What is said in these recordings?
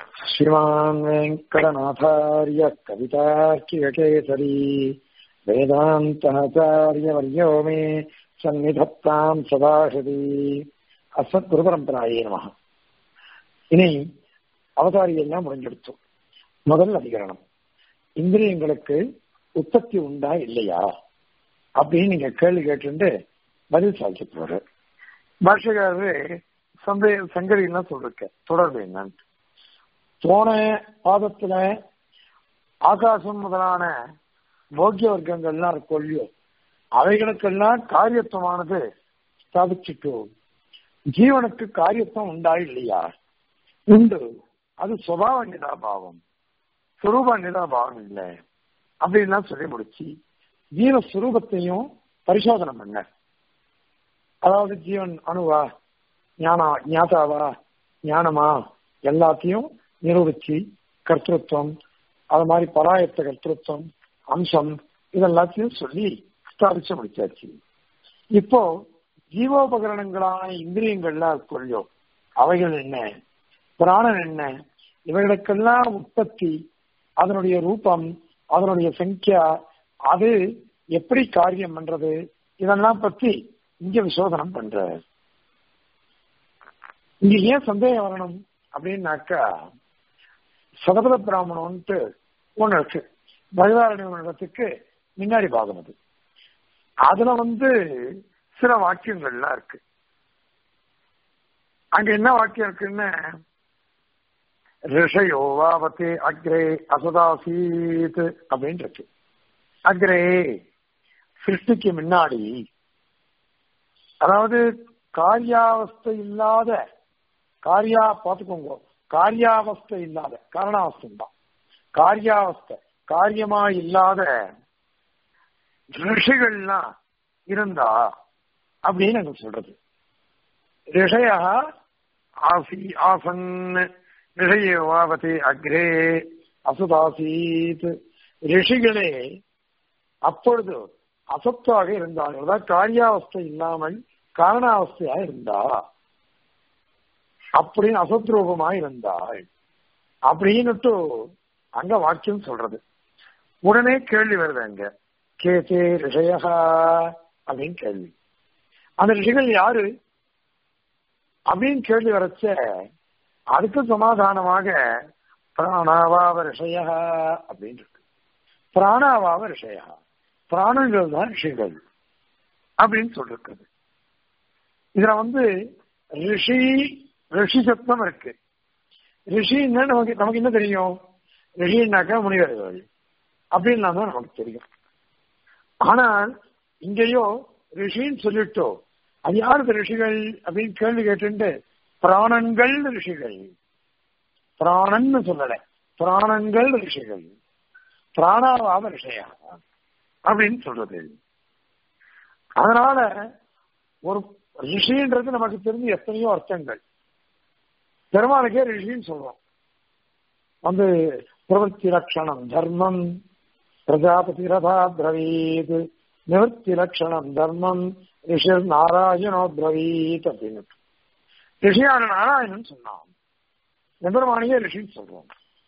श्रीमान् वेङ्कटनाथार्य कवितार्किककेसरी वेदान्तचार्यवर्यो मे சந்நிதத்தாம் சதாசதி அசத் குரு பரம்பராயே நம இனி அவதாரி எல்லாம் முடிஞ்செடுத்தோம் முதல் அதிகரணம் இந்திரியங்களுக்கு உற்பத்தி உண்டா இல்லையா அப்படின்னு நீங்க கேள்வி கேட்டு பதில் சாதிக்க போற பாஷகாரரு சந்தே சங்கரியெல்லாம் சொல்லிருக்க தொடர்பு என்னன்னு போன பாதத்துல ஆகாசம் முதலான போக்கிய வர்க்கங்கள்லாம் கொள்ளியோ அவைகளுக்கெல்லாம் காரியத்துவமானது ஸ்தாபிச்சுட்டோம் ஜீவனுக்கு காரியத்துவம் உண்டா இல்லையா உண்டு அது சுபாவ நிதாபாவம் சுரூப நிதாபாவம் இல்லை அப்படின்லாம் சொல்லி முடிச்சு ஜீவ சுரூபத்தையும் பரிசோதனை பண்ண அதாவது ஜீவன் அணுவா ஞானா ஞாதாவா ஞானமா எல்லாத்தையும் நிரூபிச்சு கர்த்தத்துவம் அது மாதிரி பராயத்த கர்த்தத்துவம் அம்சம் இதெல்லாத்தையும் சொல்லி ஸ்தாபிச்சு முடிச்சாச்சு இப்போ ஜீவோபகரணங்களான இந்திரியங்கள்லாம் கொள்ளியோ அவைகள் என்ன பிராணன் என்ன இவைகளுக்கெல்லாம் உற்பத்தி அதனுடைய ரூபம் அதனுடைய சங்கியா அது எப்படி காரியம் பண்றது இதெல்லாம் பத்தி இங்க விசோதனம் பண்ற இங்க ஏன் சந்தேகம் வரணும் அப்படின்னாக்கா சதபத பிராமணம்ட்டு ஒண்ணு இருக்கு பகவாரண்யத்துக்கு முன்னாடி பாகம் அது அதுல வந்து சில வாக்கியங்கள்லாம் இருக்கு அங்க என்ன வாக்கியம் இருக்குன்னு ரிஷயோ வாவத்தே அக்ரே அசதாசீத் அப்படின்னு இருக்கு அக்ரே சிருஷ்டிக்கு முன்னாடி அதாவது காரியாவஸ்தை இல்லாத காரியா பார்த்துக்கோங்க காரியாவஸ்தை இல்லாத காரணாவஸ்தை தான் காரியாவஸ்தை காரியமா இல்லாத ரிஷிகள்லாம் இருந்தா அப்படின்னு நாங்க சொல்றது ரிஷயா ஆசி ஆசன் ரிஷயவாவதி அக்ரே அசுதாசீத் ரிஷிகளே அப்பொழுது அசத்தாக இருந்தாள் அதாவது காரியாவஸ்தை இல்லாமல் காரணாவஸ்தையா இருந்தா அப்படின்னு அசத்ரூபமா இருந்தாள் அப்படின்னுட்டு அங்க வாக்கியம் சொல்றது உடனே கேள்வி வருது அங்க கேசே ரிஷயா அப்படின்னு கேள்வி அந்த ரிஷிகள் யாரு அப்படின்னு கேள்வி வரச்ச அதுக்கு சமாதானமாக பிராணாவாவ ரிஷய அப்படின்னு இருக்கு பிராணாவாவ ரிஷய பிராணங்கள் தான் ரிஷிகள் அப்படின்னு சொல்லிருக்குது இதுல வந்து ரிஷி ரிஷி சத்தம் இருக்கு ரிஷின்னா நமக்கு நமக்கு என்ன தெரியும் ரிஷின்னாக்கா முனிவர்கள் அப்படின்னு தான் நமக்கு தெரியும் ஆனால் இங்கேயோ ரிஷின்னு சொல்லிட்டோ அது யாருக்கு ரிஷிகள் அப்படின்னு கேள்வி கேட்டு பிராணங்கள் ரிஷிகள் பிராணன்னு சொல்லல பிராணங்கள் ரிஷிகள் பிராணாவாத ரிஷயா அப்படின்னு சொல்றது அதனால ஒரு ரிஷின்றது நமக்கு தெரிஞ்சு எத்தனையோ அர்த்தங்கள் பெருமாளுக்கே ரிஷின்னு சொல்றோம் வந்து பிரவர்த்தி லட்சணம் தர்மம் பிரஜாபதி ரதா பிரவீத் நிவர்த்தி லட்சணம் தர்மம் ரிஷிர் நாராயணோ பிரவீத் அப்படின்னு ரிஷியான நாராயணன் சொன்னான் எம்பெருமானியே ரிஷின்னு சொல்றோம்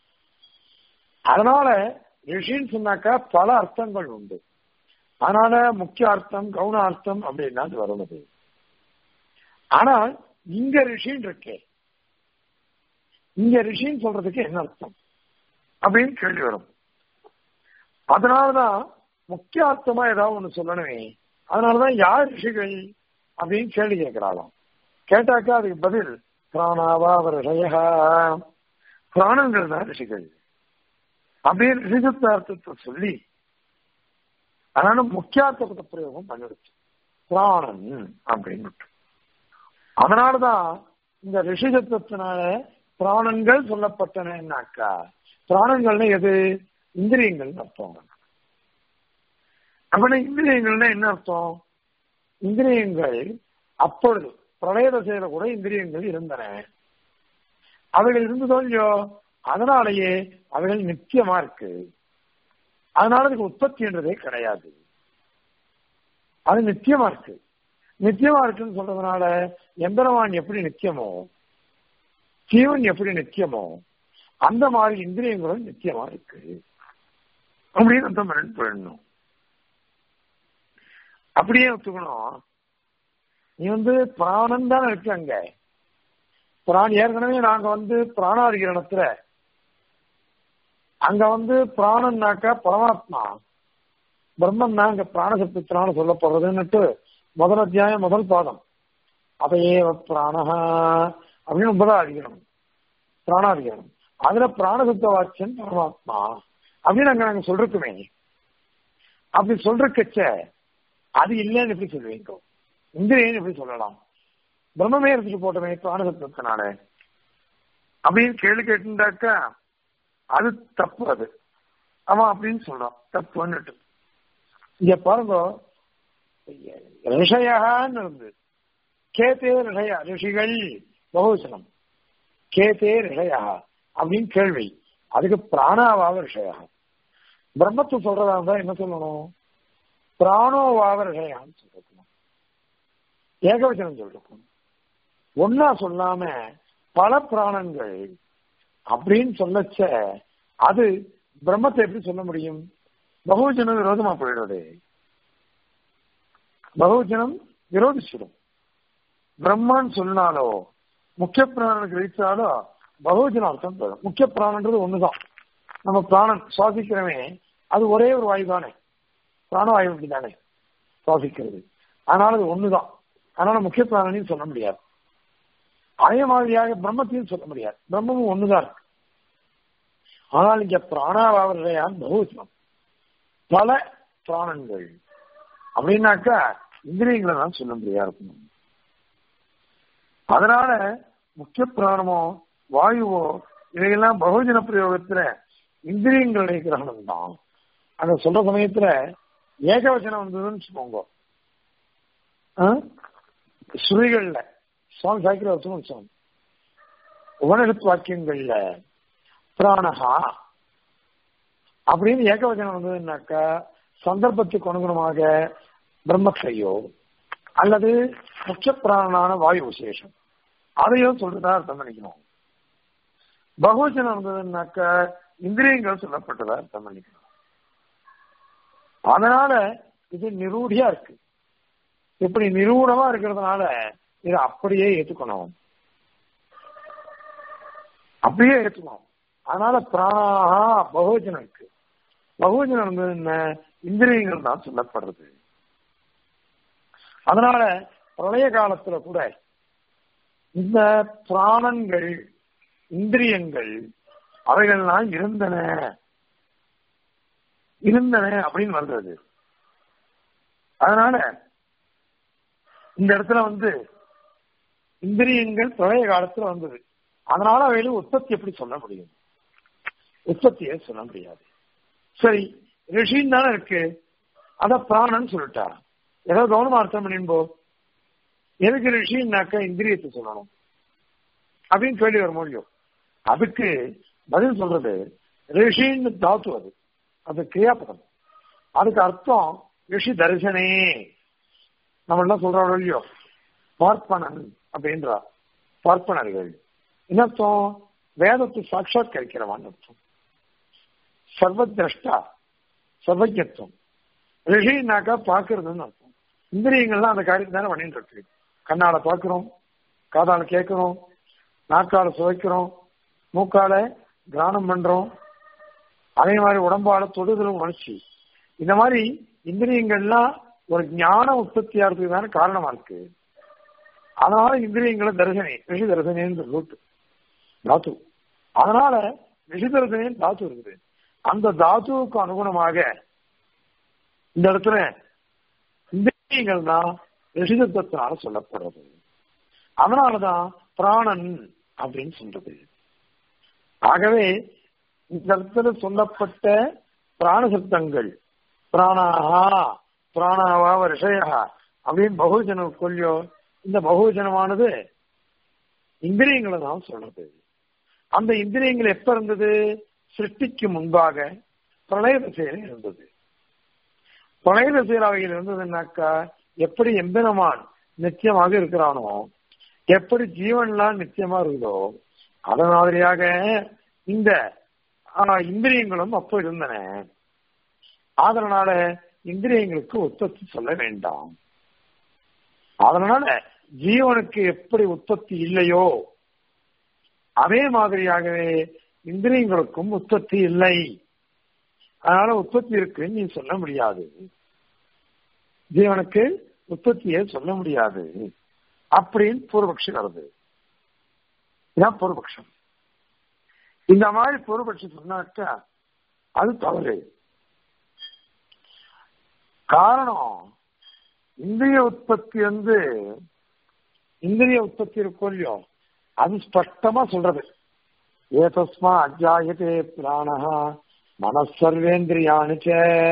அதனால ரிஷின்னு சொன்னாக்கா பல அர்த்தங்கள் உண்டு அதனால முக்கிய அர்த்தம் கவுன அர்த்தம் அப்படின்னா அது வருவது ஆனால் இங்க ரிஷின்னு இருக்கே இங்க ரிஷின்னு சொல்றதுக்கு என்ன அர்த்தம் அப்படின்னு கேள்வி வரும் அதனாலதான் முக்கிய அர்த்தமா ஏதாவது ஒண்ணு சொல்லணுமே அதனாலதான் யார் ரிஷிகள் அப்படின்னு கேள்வி கேட்கிறாளாம் கேட்டாக்கா அதுக்கு பதில் பிராணாவா ரிஷயா பிராணங்கள் தான் ரிஷிகள் அப்படின்னு ரிஷிகத்தார்த்தத்தை சொல்லி அதனால முக்கியார்த்த பிரயோகம் பண்ணிடுச்சு பிராணன் அப்படின்னு அதனாலதான் இந்த ரிஷிகத்தினால பிராணங்கள் சொல்லப்பட்டனாக்கா பிராணங்கள்னு எது இந்திரியங்கள் அர்த்தம் அப்படின்னா இந்திரியங்கள்னா என்ன அர்த்தம் இந்திரியங்கள் அப்பொழுது பிரளய தசையில கூட இந்திரியங்கள் இருந்தன அவைகள் இருந்ததோ இல்லையோ அதனாலேயே அவைகள் நித்தியமா இருக்கு அதனால அதுக்கு உற்பத்தின்றதே கிடையாது அது நித்தியமா இருக்கு நித்தியமா இருக்குன்னு சொல்றதுனால எம்பெருமான் எப்படி நித்தியமோ ஜீவன் எப்படி நித்தியமோ அந்த மாதிரி இந்திரியங்களும் நித்தியமா இருக்கு அப்படின்னு அர்த்தம் பண்ணிட்டு போயிடணும் அப்படியே ஒத்துக்கணும் நீ வந்து பிராணம் தான் இருக்கு அங்க பிராணி ஏற்கனவே நாங்க வந்து பிராணாதிகரணத்துல அங்க வந்து பிராணம்னாக்கா பரமாத்மா பிரம்மன் தான் அங்க பிராணசப்தத்தினால சொல்லப்படுறதுன்னுட்டு முதல் அத்தியாயம் முதல் பாதம் அதையே பிராணஹா அப்படின்னு ஒன்பதா அதிகரணம் பிராணாதிகரணம் அதுல பிராணசப்த வாக்கியம் பரமாத்மா அப்படின்னு அங்க நாங்க சொல்றோமே அப்படி சொல்றக்கச்ச அது இல்லைன்னு எப்படி சொல்லுவீங்க இந்திரியன்னு எப்படி சொல்லலாம் பிரம்மமே எடுத்துட்டு போட்டோமே பிராணசப்தத்தினால அப்படின்னு கேள்வி கேட்டுட்டாக்கா அது தப்பு அது அவன் அப்படின்னு சொல்றான் தப்புன்னுட்டு இங்க பாருங்க ரிஷயான்னு இருந்து கேத்தே ரிஷயா ரிஷிகள் பகுவசனம் கேத்தே ரிஷயா அப்படின்னு கேள்வி அதுக்கு பிராணாவாவ ரிஷயா பிரம்மத்தை சொல்றதா இருந்தா என்ன சொல்லணும் பிராணோவாவ ரிஷயான்னு சொல்லிருக்கணும் ஏகவச்சனம் சொல்லிருக்கணும் ஒன்னா சொல்லாம பல பிராணங்கள் அப்படின்னு சொல்லச்ச அது பிரம்மத்தை எப்படி சொல்ல முடியும் பகுஜனம் விரோதமா போயிடுறது பகுஜனம் விரோதிச்சிடும் பிரம்மான்னு சொன்னாலோ முக்கிய பிராணன் கிரகிச்சாலோ பகுஜன அர்த்தம் போயிடும் முக்கிய பிராணன்றது ஒண்ணுதான் நம்ம பிராணன் சுவாசிக்கிறவே அது ஒரே ஒரு வாயு தானே பிராணவாயு அப்படி தானே சுவாசிக்கிறது அதனால அது ஒண்ணுதான் அதனால முக்கிய பிராணனையும் சொல்ல முடியாது அதே மாதிரியாக பிரம்மத்தையும் சொல்ல முடியாது பிரம்மமும் ஒண்ணுதான் இருக்கு ஆனால் இங்க பிராணாவாவரையான் பகுவச்சனம் பல பிராணங்கள் அப்படின்னாக்கா இந்திரியங்களை தான் சொல்ல முடியா இருக்கணும் அதனால முக்கிய பிராணமோ வாயுவோ இவையெல்லாம் பகுஜன பிரயோகத்துல இந்திரியங்களுடைய கிரகணம் தான் அந்த சொல்ற சமயத்துல ஏகவச்சனம் வந்ததுன்னு வச்சுக்கோங்க ஸ்ருதிகள்ல சுவாமி சாய்க்கிற வசனம் சுவாமி உபனிடத்து வாக்கியங்கள்ல பிராணஹா அப்படின்னு ஏகவச்சனம் வந்ததுன்னாக்கா சந்தர்ப்பத்துக்கு அனுகுணமாக பிரம்மத்தையோ அல்லது முக்கிய பிராணனான வாயு விசேஷம் அதையோ சொல்றதா அர்த்தம் பண்ணிக்கணும் பகுவச்சனம் வந்ததுன்னாக்கா இந்திரியங்கள் சொல்லப்பட்டதா அர்த்தம் பண்ணிக்கணும் அதனால இது நிரூடியா இருக்கு இப்படி நிரூடமா இருக்கிறதுனால இதை அப்படியே ஏத்துக்கணும் அப்படியே ஏத்துக்கணும் அதனால பிராணாகா பகுவச்சனம் இருக்கு பகுவச்சனம் வந்து என்ன இந்திரியங்கள் தான் சொல்லப்படுறது அதனால பிரளய காலத்துல கூட இந்த பிராணங்கள் இந்திரியங்கள் அவைகள்லாம் இருந்தன இருந்தன அப்படின்னு வந்தது அதனால இந்த இடத்துல வந்து இந்திரியங்கள் பிரளய காலத்துல வந்தது அதனால அவையில உற்பத்தி எப்படி சொல்ல முடியும் உற்பத்தியை சொல்ல முடியாது சரி ரிஷின்னு தானே இருக்கு அத பிராணன் சொல்லிட்டா ஏதோ கவனமா அர்த்தம் பண்ணின்போ எதுக்கு ரிஷின்னாக்கா இந்திரியத்தை சொல்லணும் அப்படின்னு கேள்வி வர முடியும் அதுக்கு பதில் சொல்றது ரிஷின்னு தாத்து அது அது கிரியாபதம் அதுக்கு அர்த்தம் ரிஷி தரிசனே நம்ம என்ன சொல்றோம் இல்லையோ பார்ப்பனன் அப்படின்றா பார்ப்பனர்கள் என்ன அர்த்தம் வேதத்தை சாட்சாத்கரிக்கிறவான்னு அர்த்தம் சர்வதிரஷ்டா சர்வஜத்துவம் ரிஷினாக்கா பாக்குறதுன்னு அர்த்தம் இந்திரியங்கள்லாம் அந்த காரியத்தை தானே பண்ணிட்டு இருக்கு கண்ணால பாக்குறோம் காதால கேட்கிறோம் நாக்கால சுவைக்கிறோம் மூக்கால கிரானம் பண்றோம் அதே மாதிரி உடம்பால தொடுதலும் உணர்ச்சி இந்த மாதிரி இந்திரியங்கள்லாம் ஒரு ஞான உற்பத்தி ஆகிறதுக்கு தானே காரணமா இருக்கு அதனால இந்திரியங்களை தரிசனி ரிஷி தரிசனேன்னு ரூட்டு தாத்து அதனால ரிஷி தரிசனேன்னு தாத்து இருக்குது அந்த தாத்துவுக்கு அனுகுணமாக இந்த இடத்துல இந்திரியங்கள் தான் ரிஷிதத்துவத்தினால சொல்லப்படுறது அதனாலதான் பிராணன் அப்படின்னு சொல்றது ஆகவே இந்த இடத்துல சொல்லப்பட்ட பிராணசப்தங்கள் பிராணாகா பிராணாவா ரிஷயா அப்படின்னு பகுஜன கொல்லியோ இந்த பகுஜனமானது இந்திரியங்களை தான் சொல்றது அந்த இந்திரியங்கள் எப்ப இருந்தது சிருஷ்டிக்கு முன்பாக பிரளய திசையில இருந்தது பிரளய திசையில் அவையில் இருந்ததுன்னாக்கா எப்படி எம்பெருமான் நிச்சயமாக இருக்கிறானோ எப்படி ஜீவன்லாம் நிச்சயமா இருக்குதோ அத மாதிரியாக இந்த இந்திரியங்களும் அப்போ இருந்தன அதனால இந்திரியங்களுக்கு உற்பத்தி சொல்ல வேண்டாம் அதனால ஜீவனுக்கு எப்படி உற்பத்தி இல்லையோ அதே மாதிரியாகவே இந்திரியங்களுக்கும் உற்பத்தி இல்லை அதனால உற்பத்தி இருக்குன்னு நீ சொல்ல முடியாது ஜீவனுக்கு உற்பத்தியை சொல்ல முடியாது அப்படின்னு பூர்வபக்ஷி வருது இதான் பூர்வபக்ஷம் இந்த மாதிரி பூர்வபக்ஷி சொன்னாக்கா அது தவறு காரணம் இந்திரிய உற்பத்தி வந்து இந்திரிய உற்பத்தி இருக்கும் இல்லையோ அது ஸ்பஷ்டமா சொல்றது ஏதஸ்மா அஜாயதே பிராணஹ மனசர்வேந்திரியானு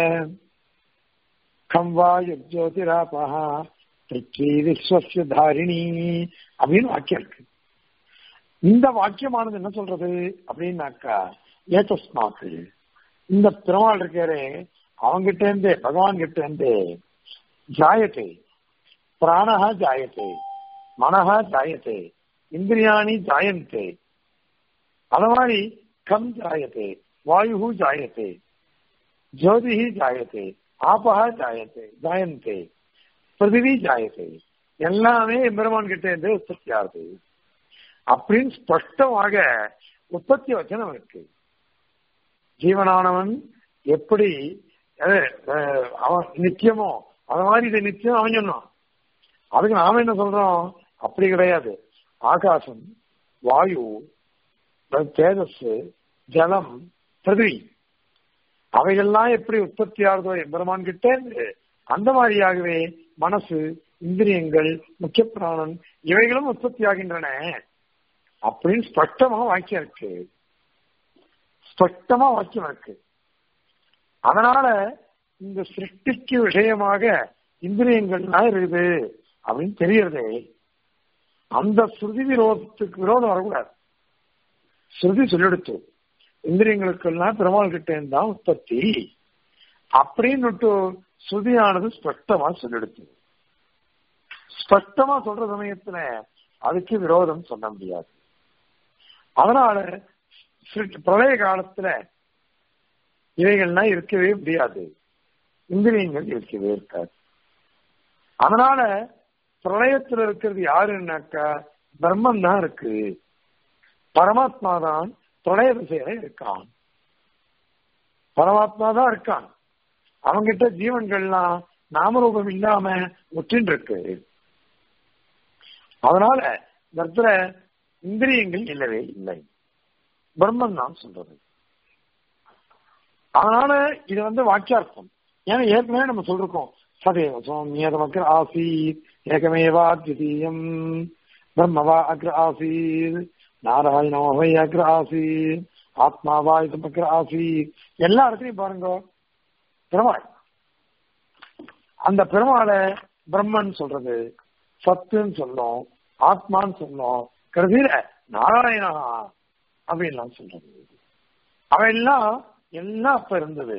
கம் வா யுஜோதிராபஹ பிருத்வி விஸ்வசிய தாரிணி அப்படின்னு வாக்கியம் இருக்கு இந்த வாக்கியமானது என்ன சொல்றது அப்படின்னாக்கா ஏதஸ்மாக்கு இந்த பெருமாள் இருக்காரு அவங்கிட்ட இருந்து பகவான் கிட்ட இருந்து ஜாயத்தை பிராணஹா ஜாயத்தை மனஹா ஜாயத்தை இந்திரியாணி ஜாயந்தே அது மாதிரி கம் ஜாயத்தை வாயு ஜாயத்தை ஜோதி ஜாயத்தை ஆபஹா ஜாயத்தை ஜாயந்தே பிருத்திவி ஜாயத்தை எல்லாமே எம்பெருமான் கிட்ட இருந்து உற்பத்தி ஆகுது அப்படின்னு ஸ்பஷ்டமாக உற்பத்தி வச்சனம் இருக்கு ஜீவனானவன் எப்படி அவன் நித்தியமோ அது மாதிரி இது நித்தியம் அவன் சொன்னான் அதுக்கு நாம என்ன சொல்றோம் அப்படி கிடையாது ஆகாசம் வாயு தேஜஸ் ஜலம் பிருதிவி அவைகள்லாம் எப்படி உற்பத்தி ஆகுதோ எம்பெருமான் கிட்ட அந்த மாதிரியாகவே மனசு இந்திரியங்கள் முக்கிய பிராணன் இவைகளும் உற்பத்தி ஆகின்றன அப்படின்னு ஸ்பஷ்டமா வாக்கியம் இருக்கு ஸ்பஷ்டமா வாக்கியம் இருக்கு அதனால இந்த சிருஷ்டிக்கு விஷயமாக இந்திரியங்கள்லாம் இருக்குது அப்படின்னு தெரியறதே அந்த ஸ்ருதி விரோதத்துக்கு விரோதம் வரக்கூடாது ஸ்ருதி சொல்லிடுத்து இந்திரியங்களுக்கெல்லாம் பெருமாள் கிட்ட இருந்தா உற்பத்தி அப்படின்னு ஸ்ருதியானது ஸ்பஷ்டமா சொல்லிடுத்து ஸ்பஷ்டமா சொல்ற சமயத்துல அதுக்கு விரோதம் சொல்ல முடியாது அதனால பிரளய காலத்துல இவைகள்லாம் இருக்கவே முடியாது இந்திரியங்கள் இருக்கவே இருக்காது அதனால பிரளயத்துல இருக்கிறது யாருன்னாக்கா பிரம்மன் தான் இருக்கு பரமாத்மா தான் பிரளய திசையில இருக்கான் பரமாத்மா தான் இருக்கான் அவங்கிட்ட ஜீவன்கள்லாம் நாமரூபம் இல்லாம ஒற்றின் இருக்கு அதனால இந்த இடத்துல இந்திரியங்கள் இல்லவே இல்லை பிரம்மன் தான் சொல்றது அதனால இது வந்து வாக்கியார்த்தம் ஏன்னா ஏற்கனவே நம்ம சொல்லிருக்கோம் சதேவ சோமியதமக்ர ஆசீத் ஏகமேவா திதீயம் பிரம்மவா அக்ர ஆசீத் நாராயணோவை அக்ர ஆசீத் ஆத்மாவா இதமக்ர ஆசீத் எல்லா இடத்துலையும் பாருங்க பெருமாள் அந்த பெருமாளை பிரம்மன் சொல்றது சத்துன்னு சொல்லும் ஆத்மான்னு சொல்லும் கடைசியில நாராயணா அப்படின்லாம் சொல்றது அவையெல்லாம் எல்லாம் அப்ப இருந்தது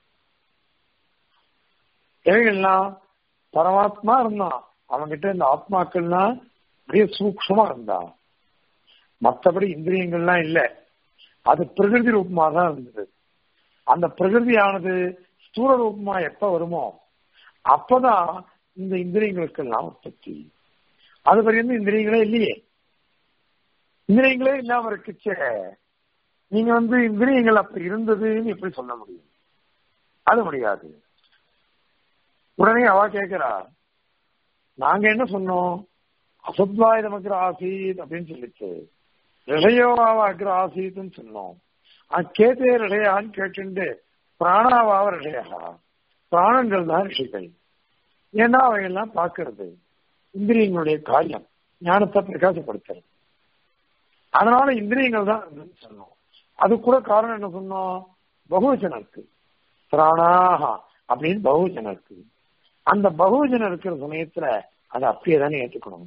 இவைகள்லாம் பரமாத்மா இருந்தான் அவன்கிட்ட இந்த ஆத்மாக்கள்லாம் அப்படியே சூக்ஷமா இருந்தா மற்றபடி இந்திரியங்கள்லாம் இல்ல அது பிரகிருதி ரூபமா தான் இருந்தது அந்த பிரகிருதியானது ஸ்தூல ரூபமா எப்ப வருமோ அப்பதான் இந்த இந்திரியங்களுக்கெல்லாம் உற்பத்தி அது வரைக்கும் இந்திரியங்களே இல்லையே இந்திரியங்களே இல்லாம இருக்குச்சே நீங்க வந்து இந்திரியங்கள் அப்ப இருந்ததுன்னு எப்படி சொல்ல முடியும் அது முடியாது உடனே அவ கேட்கிறா நாங்க என்ன சொன்னோம் அசத்வாய நமக்கு ஆசீத் அப்படின்னு சொல்லிச்சு ரிஷயோவாவ அக்ர ஆசீத்னு சொன்னோம் கேத்தே ரிஷயான்னு கேட்டுண்டு பிராணாவாவ ரிஷயா பிராணங்கள் தான் ரிஷிகள் ஏன்னா அவையெல்லாம் பார்க்கறது இந்திரியங்களுடைய காரியம் ஞானத்தை பிரகாசப்படுத்துறது அதனால இந்திரியங்கள் தான் சொன்னோம் அது கூட காரணம் என்ன சொன்னோம் பகுவச்சனம் இருக்கு பிராணாகா அப்படின்னு பகுவச்சனம் இருக்கு அந்த பகுவஜனம் இருக்கிற சமயத்துல அதை அப்படியே தானே ஏற்றுக்கணும்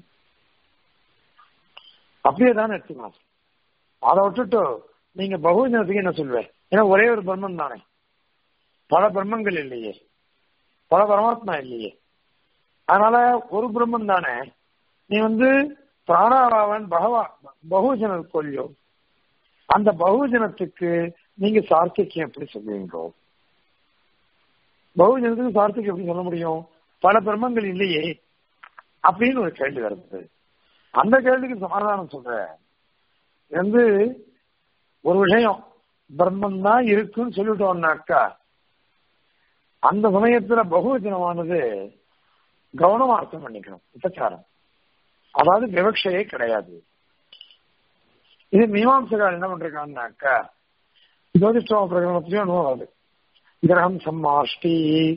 அப்படியே தானே எடுத்துக்கணும் அதை விட்டுட்டு நீங்க பகுவஜனத்துக்கு என்ன சொல்லுவேன் ஏன்னா ஒரே ஒரு பிரம்மன் தானே பல பிரம்மங்கள் இல்லையே பல பரமாத்மா இல்லையே அதனால ஒரு பிரம்மன் தானே நீ வந்து பிராணாவாவன் பகவா பகுஜனர் கொல்லியோ அந்த பகுஜனத்துக்கு நீங்க சார்த்திக்கம் எப்படி சொல்லுவீங்களோ பகுஜனத்துக்கு சார்த்திக்கம் எப்படி சொல்ல முடியும் பல பிரம்மங்கள் இல்லையே அப்படின்னு ஒரு கேள்வி வருது அந்த கேள்விக்கு சமாதானம் சொல்றேன் வந்து ஒரு விஷயம் பிரம்மம் தான் இருக்குன்னு சொல்லிட்டோம்னாக்கா அந்த சமயத்துல பகுவச்சனமானது கவனமா அர்த்தம் பண்ணிக்கணும் உபச்சாரம் அதாவது விவக்ஷையே கிடையாது இது மீமாம்சகால் என்ன பண்றாங்கன்னாக்கா ஜோதிஷ்டம பிரகடனத்திலையும் ஒன்றும் வருது கிரகம் சம்மாஷ்டி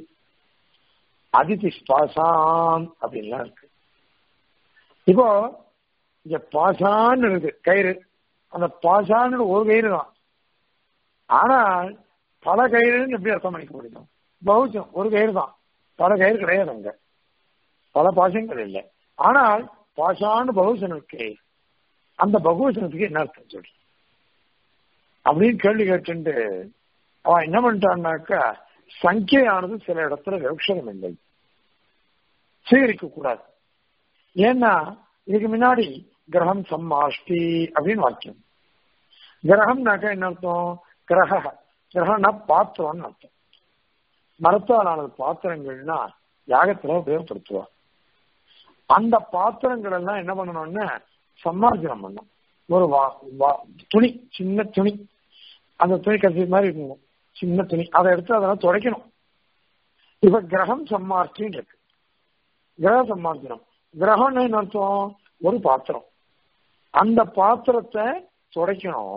அதிதி ஸ்பாசான் அப்படின்லாம் இருக்கு இப்போ இங்க பாசான்னு இருக்கு கயிறு அந்த பாசான்னு ஒரு கயிறு தான் ஆனால் பல கயிறுன்னு எப்படி அர்த்தம் பண்ணிக்க முடியும் பௌச்சம் ஒரு கயிறு தான் பல கயிறு கிடையாது அங்க பல பாசங்கள் இல்லை ஆனால் பாசான்னு பகுசனம் இருக்கே அந்த பகுவசனத்துக்கு என்ன அர்த்தம் சொல்ற அப்படின்னு கேள்வி கேட்டு அவன் என்ன பண்ணிட்டான்னாக்கா சங்கையானது சில இடத்துல விவக்ஷரம் இல்லை சேகரிக்க கூடாது ஏன்னா இதுக்கு முன்னாடி கிரகம் சம்மாஷ்டி அப்படின்னு வாக்கியம் கிரகம்னாக்கா என்ன அர்த்தம் கிரக கிரகம்னா பாத்திரம்னு அர்த்தம் மரத்தால் ஆனது பாத்திரங்கள்னா யாகத்துல உபயோகப்படுத்துவா அந்த பாத்திரங்கள் எல்லாம் என்ன பண்ணணும்னா சம்மார்ஜனம் பண்ணும் ஒரு வா வா- துணி சின்ன துணி அந்த துணி கசி மாதிரி இருக்கும் சின்ன துணி அதை எடுத்து அதெல்லாம் துடைக்கணும் இப்ப கிரகம் சம்மார்த்தின்னு இருக்கு கிரக சம்மார்ஜனம் கிரகம்னு என்ன அர்த்தம் ஒரு பாத்திரம் அந்த பாத்திரத்தை துடைக்கணும்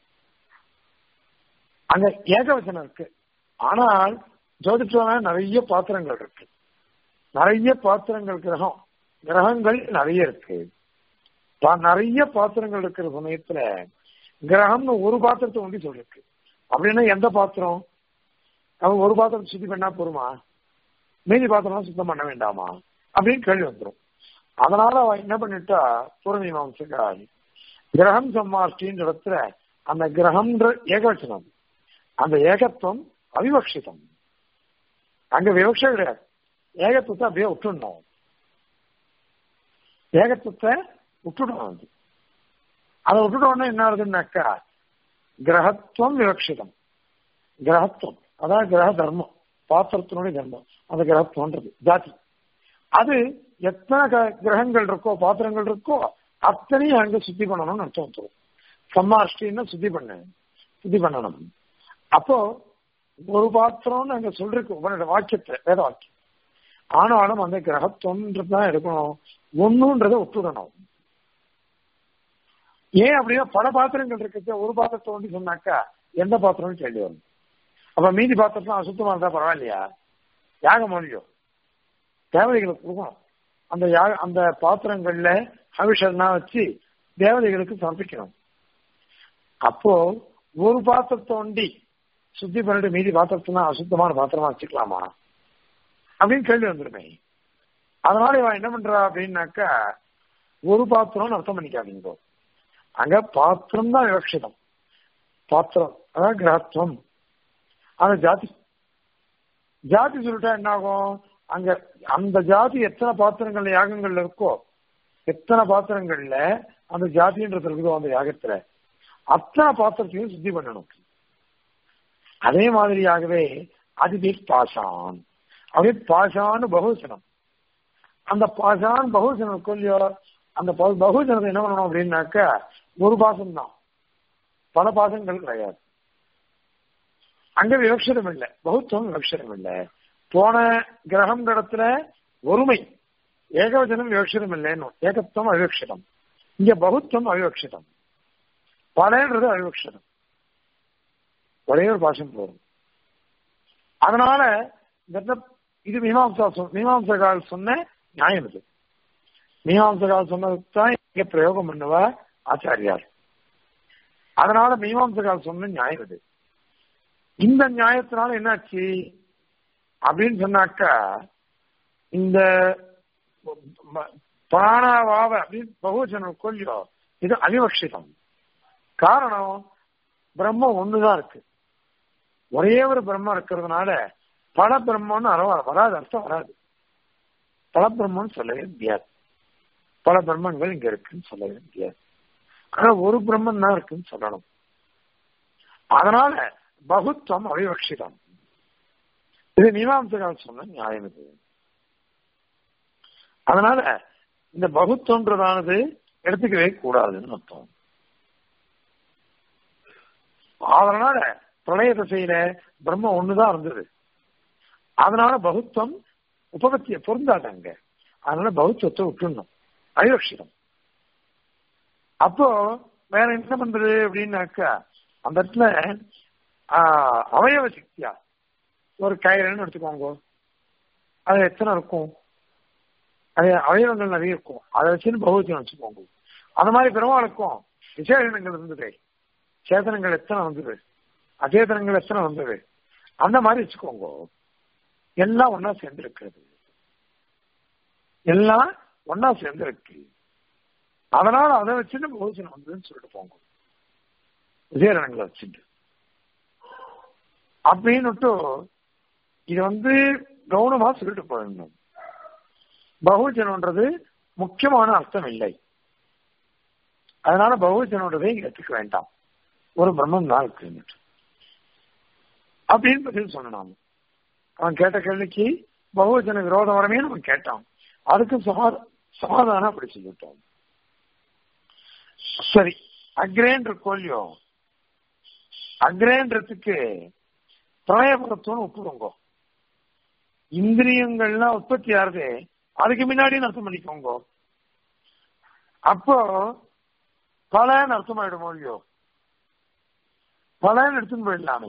அங்க ஏகவசனம் இருக்கு ஆனால் ஜோதிஷமான நிறைய பாத்திரங்கள் இருக்கு நிறைய பாத்திரங்கள் கிரகம் கிரகங்கள் நிறைய இருக்கு பா- நிறைய பாத்திரங்கள் இருக்கிற சமயத்துல கிரகம்னு ஒரு பாத்திரத்தை ஒண்டி சொல்லிருக்கு அப்படின்னா எந்த பாத்திரம் அவன் ஒரு பாத்திரம் சுத்தி பண்ணா போருமா மீதி பாத்திரம் சுத்தம் பண்ண வேண்டாமா அப்படின்னு கேள்வி வந்துடும் அதனால அவன் என்ன பண்ணிட்டா பூர்வமீமாம்சக்காரி கிரகம் சம்மாஷ்டின்ற இடத்துல அந்த கிரகம்ன்ற ஏகவச்சனம் அந்த ஏகத்துவம் அவிவக்ஷிதம் அங்க விவக்ஷம் கிடையாது ஏகத்துவத்தை அப்படியே விட்டுடணும் ஏகத்துவத்தை விட்டுடணும் அது அதை விட்டுட்டோம்னா என்ன ஆகுதுன்னாக்கா கிரகத்துவம் விவக்ஷிதம் கிரகத்துவம் அதான் கிரக தர்மம் பாத்திரத்தினுடைய தர்மம் அந்த கிரகத்துவன்றது ஜாதி அது எத்தனை க- கிரகங்கள் இருக்கோ பாத்திரங்கள் இருக்கோ அத்தனையும் அங்க சுத்தி பண்ணணும்னு அர்த்தம் வந்துடும் சம்மாஷ்டின்னா சுத்தி பண்ணு சுத்தி பண்ணணும் அப்போ ஒரு பாத்திரம்னு அங்க சொல்லிருக்கு உங்களோட வாக்கியத்தை வேத வாக்கியம் ஆனாலும் அந்த கிரகத்துவம்ன்றது தான் எடுக்கணும் ஒண்ணுன்றதை விட்டுடணும் ஏன் அப்படின்னா பல பாத்திரங்கள் இருக்கு ஒரு பாத்திரத்தை ஒன்று சொன்னாக்கா எந்த பாத்திரம்னு கேள்வி வரும் அப்ப மீதி பாத்திரம் அசுத்தமா இருந்தா பரவாயில்லையா யாக மொழியும் தேவதைகளுக்கு கொடுக்கணும் அந்த யாக அந்த பாத்திரங்கள்ல ஹவிஷன்னா வச்சு தேவதைகளுக்கு சமர்ப்பிக்கணும் அப்போ ஒரு பாத்திரத்தை ஒண்டி சுத்தி பண்ணிட்டு மீதி பாத்திரத்தை அசுத்தமான பாத்திரமா வச்சுக்கலாமா அப்படின்னு கேள்வி வந்துருமே அதனால இவன் என்ன பண்றா அப்படின்னாக்கா ஒரு பாத்திரம்னு அர்த்தம் பண்ணிக்காதீங்க அங்க பாத்திரம் தான் விவக்ஷிதம் பாத்திரம் அதான் கிரகத்துவம் அந்த ஜாதி ஜாதி சொல்லிட்டா என்ன ஆகும் அங்க அந்த ஜாதி எத்தனை பாத்திரங்கள்ல யாகங்கள்ல இருக்கோ எத்தனை பாத்திரங்கள்ல அந்த ஜாதின்றது இருக்குதோ அந்த யாகத்துல அத்தனை பாத்திரத்தையும் சுத்தி பண்ணணும் அதே மாதிரியாகவே அதிதி பாசான் அப்படியே பாசான்னு பகுசனம் அந்த பாசான் பகுசனம் கொல்லியோ அந்த பகு- பகுஜனத்தை என்ன பண்ணணும் அப்படின்னாக்கா ஒரு பாசம் தான் பல பாசங்கள் கிடையாது அங்க விவக்ஷரம் இல்லை பகுத்துவம் விவக்ஷரம் இல்லை போன கிரகம் இடத்துல ஒருமை ஏகவச்சனம் விவக்ஷரம் இல்லைன்னு ஏகத்துவம் அவிவக்ஷிதம் இங்க பகுத்துவம் அவிவக்ஷிதம் பலன்றது அவிவக்ஷிதம் ஒரே ஒரு பாசம் போதும் அதனால இந்த இடத்துல இது மீமாம்சா சொ- மீமாம்சகால் சொன்ன நியாயம் இது மீமாம்சகால் சொன்னதுக்கு தான் இங்க பிரயோகம் பண்ணுவா ஆச்சாரியார் அதனால மீமாம்சகால் சொன்ன நியாயம் இது இந்த நியாயத்தினால என்னாச்சு அப்படின்னு சொன்னாக்கா இந்த ம- பிராணாவாவ அப்படின்னு பகுவச்சனம் கொல்லியோ இது அவிவக்ஷிதம் காரணம் பிரம்மம் ஒண்ணுதான் இருக்கு ஒரே ஒரு பிரம்மம் இருக்கிறதுனால பல பிரம்மம்னு அறவ வராது அர்த்தம் வராது பல பிரம்மம்னு சொல்லவே முடியாது பல பிரம்மங்கள் இங்க இருக்குன்னு சொல்லவே முடியாது ஆனா ஒரு பிரம்மன் தான் இருக்குன்னு சொல்லணும் அதனால பகுத்துவம் அவிவக்ஷிதம் இது மீமாம்சகால் சொன்ன நியாயம் இது அதனால இந்த பகுத்துவன்றதானது எடுத்துக்கவே கூடாதுன்னு அர்த்தம் அதனால பிரளய திசையில பிரம்ம ஒண்ணுதான் இருந்தது அதனால பகுத்துவம் உபபத்திய பொருந்தாதாங்க அதனால பகுத்துவத்தை விட்டுணும் அயோஷிதம் அப்போ வேற என்ன பண்றது அப்படின்னாக்கா அந்த இடத்துல அவயவ சக்தியா ஒரு கயிறுன்னு எடுத்துக்கோங்க அது எத்தனை இருக்கும் அது அவயவங்கள் நிறைய இருக்கும் அதை வச்சுன்னு பகுவச்சனம் வச்சுக்கோங்க அந்த மாதிரி பெருமாளுக்கும் விசேஷங்கள் இருந்தது சேதனங்கள் எத்தனை வந்தது அச்சேதனங்கள் எத்தனை வந்தது அந்த மாதிரி வச்சுக்கோங்க எல்லாம் ஒன்னா சேர்ந்து இருக்கிறது எல்லாம் ஒன்னா சேர்ந்து இருக்கு அதனால அதை வச்சுட்டு பகுஜனம் வந்ததுன்னு சொல்லிட்டு போங்க விசேஷங்களை வச்சுட்டு அப்படின்னுட்டு இது வந்து கவனமா சொல்லிட்டு போயிடணும் பகுஜனம்ன்றது முக்கியமான அர்த்தம் இல்லை அதனால பகுஜனம்ன்றதை இங்க எடுத்துக்க வேண்டாம் ஒரு பிரம்மம் தான் இருக்கு அப்படின்னு பதில் சொன்னான் அவன் கேட்ட கேள்விக்கு பகுஜன விரோதம் வரமே நம்ம கேட்டான் அதுக்கு சமாத சமாதானம் அப்படி சொல்லிட்டோம் சரி அக்ரேன்ற கோல்யோ அக்ரேன்றதுக்கு பிரளயபுரத்துவம் ஒப்புக்கோங்க இந்திரியங்கள்லாம் உற்பத்தி ஆகுது அதுக்கு முன்னாடி அர்த்தம் பண்ணிக்கோங்க அப்போ பலன்னு அர்த்தம் ஆயிடுமோ இல்லையோ பலன்னு எடுத்துன்னு போயிடலாமே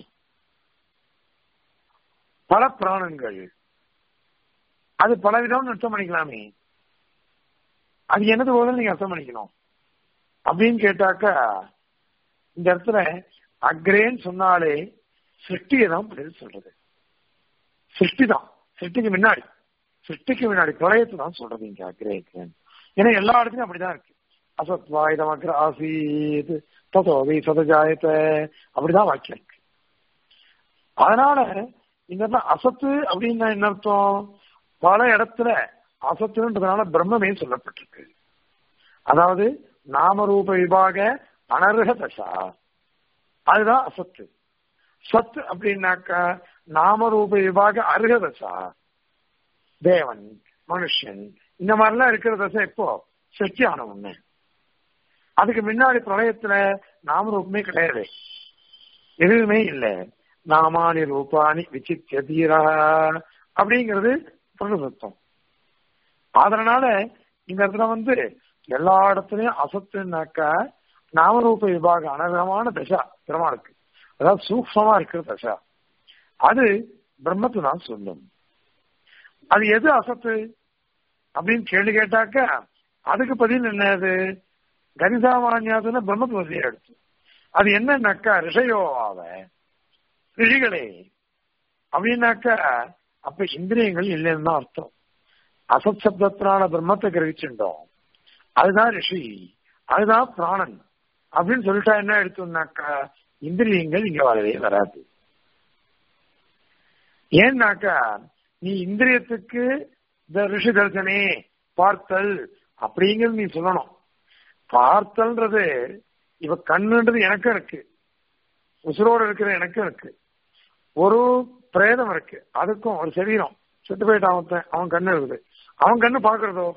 பல பிராணங்கள் அது பலவிதம்னு அர்த்தம் பண்ணிக்கலாமே அது என்னது போல நீங்க அர்த்தம் பண்ணிக்கணும் அப்படின்னு கேட்டாக்கா இந்த இடத்துல அக்ரேன்னு சொன்னாலே சிருஷ்டியை தான் பதில் சொல்றது சிருஷ்டி தான் சிருஷ்டிக்கு முன்னாடி சிருஷ்டிக்கு முன்னாடி பிரளயத்தை தான் சொல்றது இங்க அக்ரேக்கு ஏன்னா எல்லா இடத்துலயும் அப்படிதான் இருக்கு அசத்வாயுதம் அக்ர ஆசீத் ததோவி சதஜாயத்த அப்படிதான் வாக்கியம் இருக்கு அதனால இந்த அசத்து அப்படின்னா என்ன அர்த்தம் பல இடத்துல அசத்துன்றதுனால பிரம்மமே சொல்லப்பட்டிருக்கு அதாவது நாமரூப விபாக அனர்ஹ தசா அதுதான் அசத்து சத்து அப்படின்னாக்கா நாமரூப விபாக அருகதசா தேவன் மனுஷன் இந்த மாதிரிலாம் இருக்கிற தசை எப்போ சக்தியான ஒண்ணு அதுக்கு முன்னாடி பிரளயத்துல நாமரூபமே கிடையாது எதுவுமே இல்லை நாமானி ரூபானி விசித்திய தீரா அப்படிங்கிறது பிரதசத்தம் அதனால இந்த இடத்துல வந்து எல்லா இடத்துலயும் அசத்துனாக்கா நாமரூப விபாக அனகமான தசா பெருமாளுக்கு அதாவது சூக்மமா இருக்கிற தசா அது பிரம்மத்து தான் சொல்லும் அது எது அசத்து அப்படின்னு கேள்வி கேட்டாக்க அதுக்கு பதில் என்னது கணிதாமான்யாதுன்னு பிரம்மத்து பதிலே எடுத்து அது என்னன்னாக்கா ரிஷயோவாவ ரிஷிகளே அப்படின்னாக்கா அப்ப இந்திரியங்கள் இல்லைன்னு தான் அர்த்தம் அசத் சப்தத்தினால பிரம்மத்தை கிரகிச்சுட்டோம் அதுதான் ரிஷி அதுதான் பிராணன் அப்படின்னு சொல்லிட்டா என்ன எடுத்தோம்னாக்கா இந்திரியங்கள் இங்க வரவே வராது ஏன்னாக்கா நீ இந்திரியத்துக்கு இந்த ரிஷி தர்சனே பார்த்தல் அப்படிங்கிறது நீ சொல்லணும் பார்த்தல்ன்றது இவ கண்ணுன்றது எனக்கும் இருக்கு உசுரோடு இருக்கிற எனக்கும் இருக்கு ஒரு பிரேதம் இருக்கு அதுக்கும் ஒரு சரீரம் செத்து போயிட்டு அவன் அவன் கண்ணு இருக்குது அவன் கண்ணு பாக்குறதோ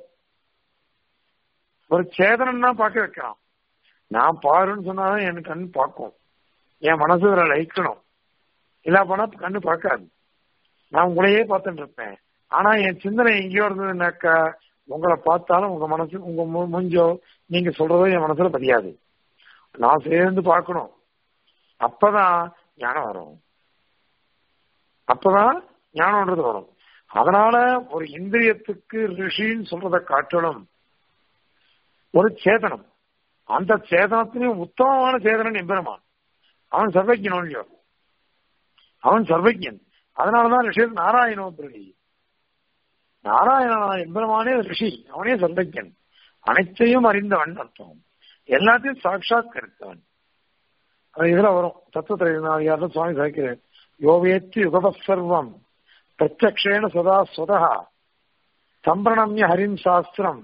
ஒரு சேதனம் தான் பார்க்க வைக்கிறான் நான் பாருன்னு சொன்னாதான் என் கண் பார்க்கும் என் மனசு இதில் லயிக்கணும் இல்லா போனா கண்ணு பார்க்காது நான் உங்களையே பார்த்துட்டு இருப்பேன் ஆனா என் சிந்தனை எங்கேயோ இருந்ததுனாக்கா உங்களை பார்த்தாலும் உங்க மனசு உங்க மூஞ்சோ நீங்க சொல்றதோ என் மனசுல பதியாது நான் சேர்ந்து பார்க்கணும் அப்பதான் ஞானம் வரும் அப்பதான் ஞானம்ன்றது வரும் அதனால ஒரு இந்திரியத்துக்கு ரிஷின்னு சொல்றதை காட்டணும் ஒரு சேதனம் அந்த சேதனத்திலையும் உத்தமமான சேதனன் எம்பெருமான் அவன் சர்வஜன் இல்லையோ அவன் சர்வஜன் அதனாலதான் ரிஷி நாராயணோ பிரதி நாராயணனா எம்பெருமானே ரிஷி அவனே சர்வஜன் அனைத்தையும் அறிந்தவன் அர்த்தம் எல்லாத்தையும் சாட்சாத் கருத்தவன் அது இதுல வரும் தத்துவத்திரையார் சுவாமி சாய்க்கிறார் யோவேத்தி யுகப சர்வம் பிரத்யக்ஷேன சதா சுதா சம்பிரணம்ய ஹரிம் சாஸ்திரம்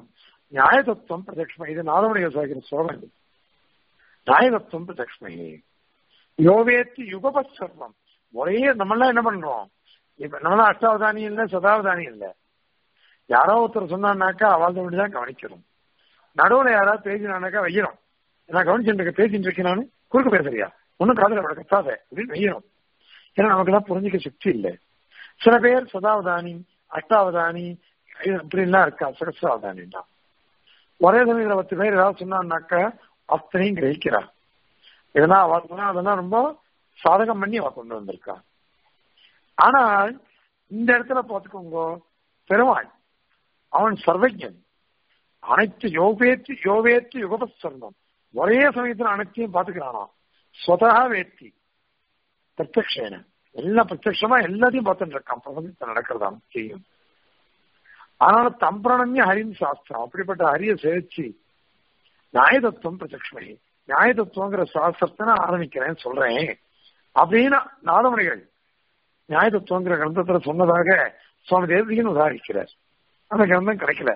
நியாயதத்துவம் பிரதட்சமை இது நாதமணிகள் சாய்க்கிற சோழன் நியாயதத்துவம் பிரதட்சமை யோவேத்து யுகபஸ்வர்ணம் ஒரே நம்மளாம் என்ன பண்றோம் இப்ப நம்மளாம் அஷ்டாவதானியம் இல்ல சதாவதானியம் இல்ல யாரோ ஒருத்தர் சொன்னான்னாக்கா அவள் தான் கவனிக்கணும் நடுவுல யாராவது பேசினானாக்கா வைக்கிறோம் நான் கவனிச்சுட்டு இருக்க பேசிட்டு இருக்கேன் நானு குறுக்க பேசுறியா ஒன்னும் காதல விட கத்தாத அப்படின்னு வைக்கிறோம் ஏன்னா நமக்கு தான் புரிஞ்சிக்க சக்தி இல்லை சில பேர் சதாவதானி அஷ்டாவதானி அப்படின்லாம் இருக்கா சகசாவதானி தான் ஒரே சமயத்துல பத்து பேர் ஏதாவது சொன்னான்னாக்கா அத்தனையும் கிரகிக்கிறா இதெல்லாம் அவள் சொன்னா அதெல்லாம் ரொம்ப சாதகம் பண்ணி அவ கொண்டு வந்திருக்கா ஆனால் இந்த இடத்துல பார்த்துக்கோங்க பெருமாள் அவன் சர்வஜன் அனைத்து யோகேத்து யோவேத்து யுகபஸ்வர்ணம் ஒரே சமயத்துல அனைத்தையும் பாத்துக்கிறானா ஸ்வதா வேத்தி பிரத்யக்ஷேன எல்லாம் பிரத்யமா எல்லாத்தையும் பார்த்துட்டு இருக்கான் பிரபஞ்சத்தை நடக்கிறதான செய்யும் அதனால தம்பிரணம்ய ஹரின் சாஸ்திரம் அப்படிப்பட்ட ஹரிய சேவிச்சு நியாய தத்துவம் பிரத்யக்ஷமே நியாய தத்துவங்கிற சாஸ்திரத்தை நான் ஆரம்பிக்கிறேன் சொல்றேன் அப்படின்னு நாதமணிகள் நியாய தத்துவங்கிற கிரந்தத்துல சொன்னதாக சுவாமி தேவதிகன் உதாரிக்கிறார் அந்த கிரந்தம் கிடைக்கல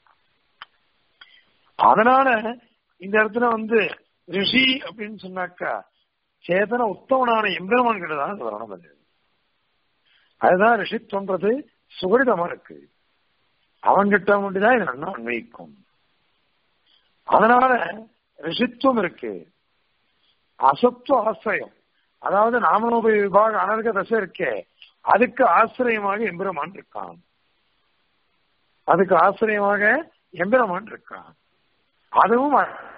அதனால இந்த இடத்துல வந்து ரிஷி அப்படின்னு சொன்னாக்கா சேதன உத்தமனான எம்பெருமான் கிட்ட தான் வரணும் அது அதுதான் ரிஷித்வன்றது சுகரிதமா இருக்கு அவன்கிட்ட மட்டும்தான் இது நல்லா அன்வயிக்கும் அதனால ரிஷித்துவம் இருக்கு அசத்துவ ஆசிரியம் அதாவது நாமனோபய விபாக அனர்க தசை இருக்கே அதுக்கு ஆசிரியமாக எம்பெருமான் இருக்கான் அதுக்கு ஆசிரியமாக எம்பெருமான் இருக்கான் அதுவும்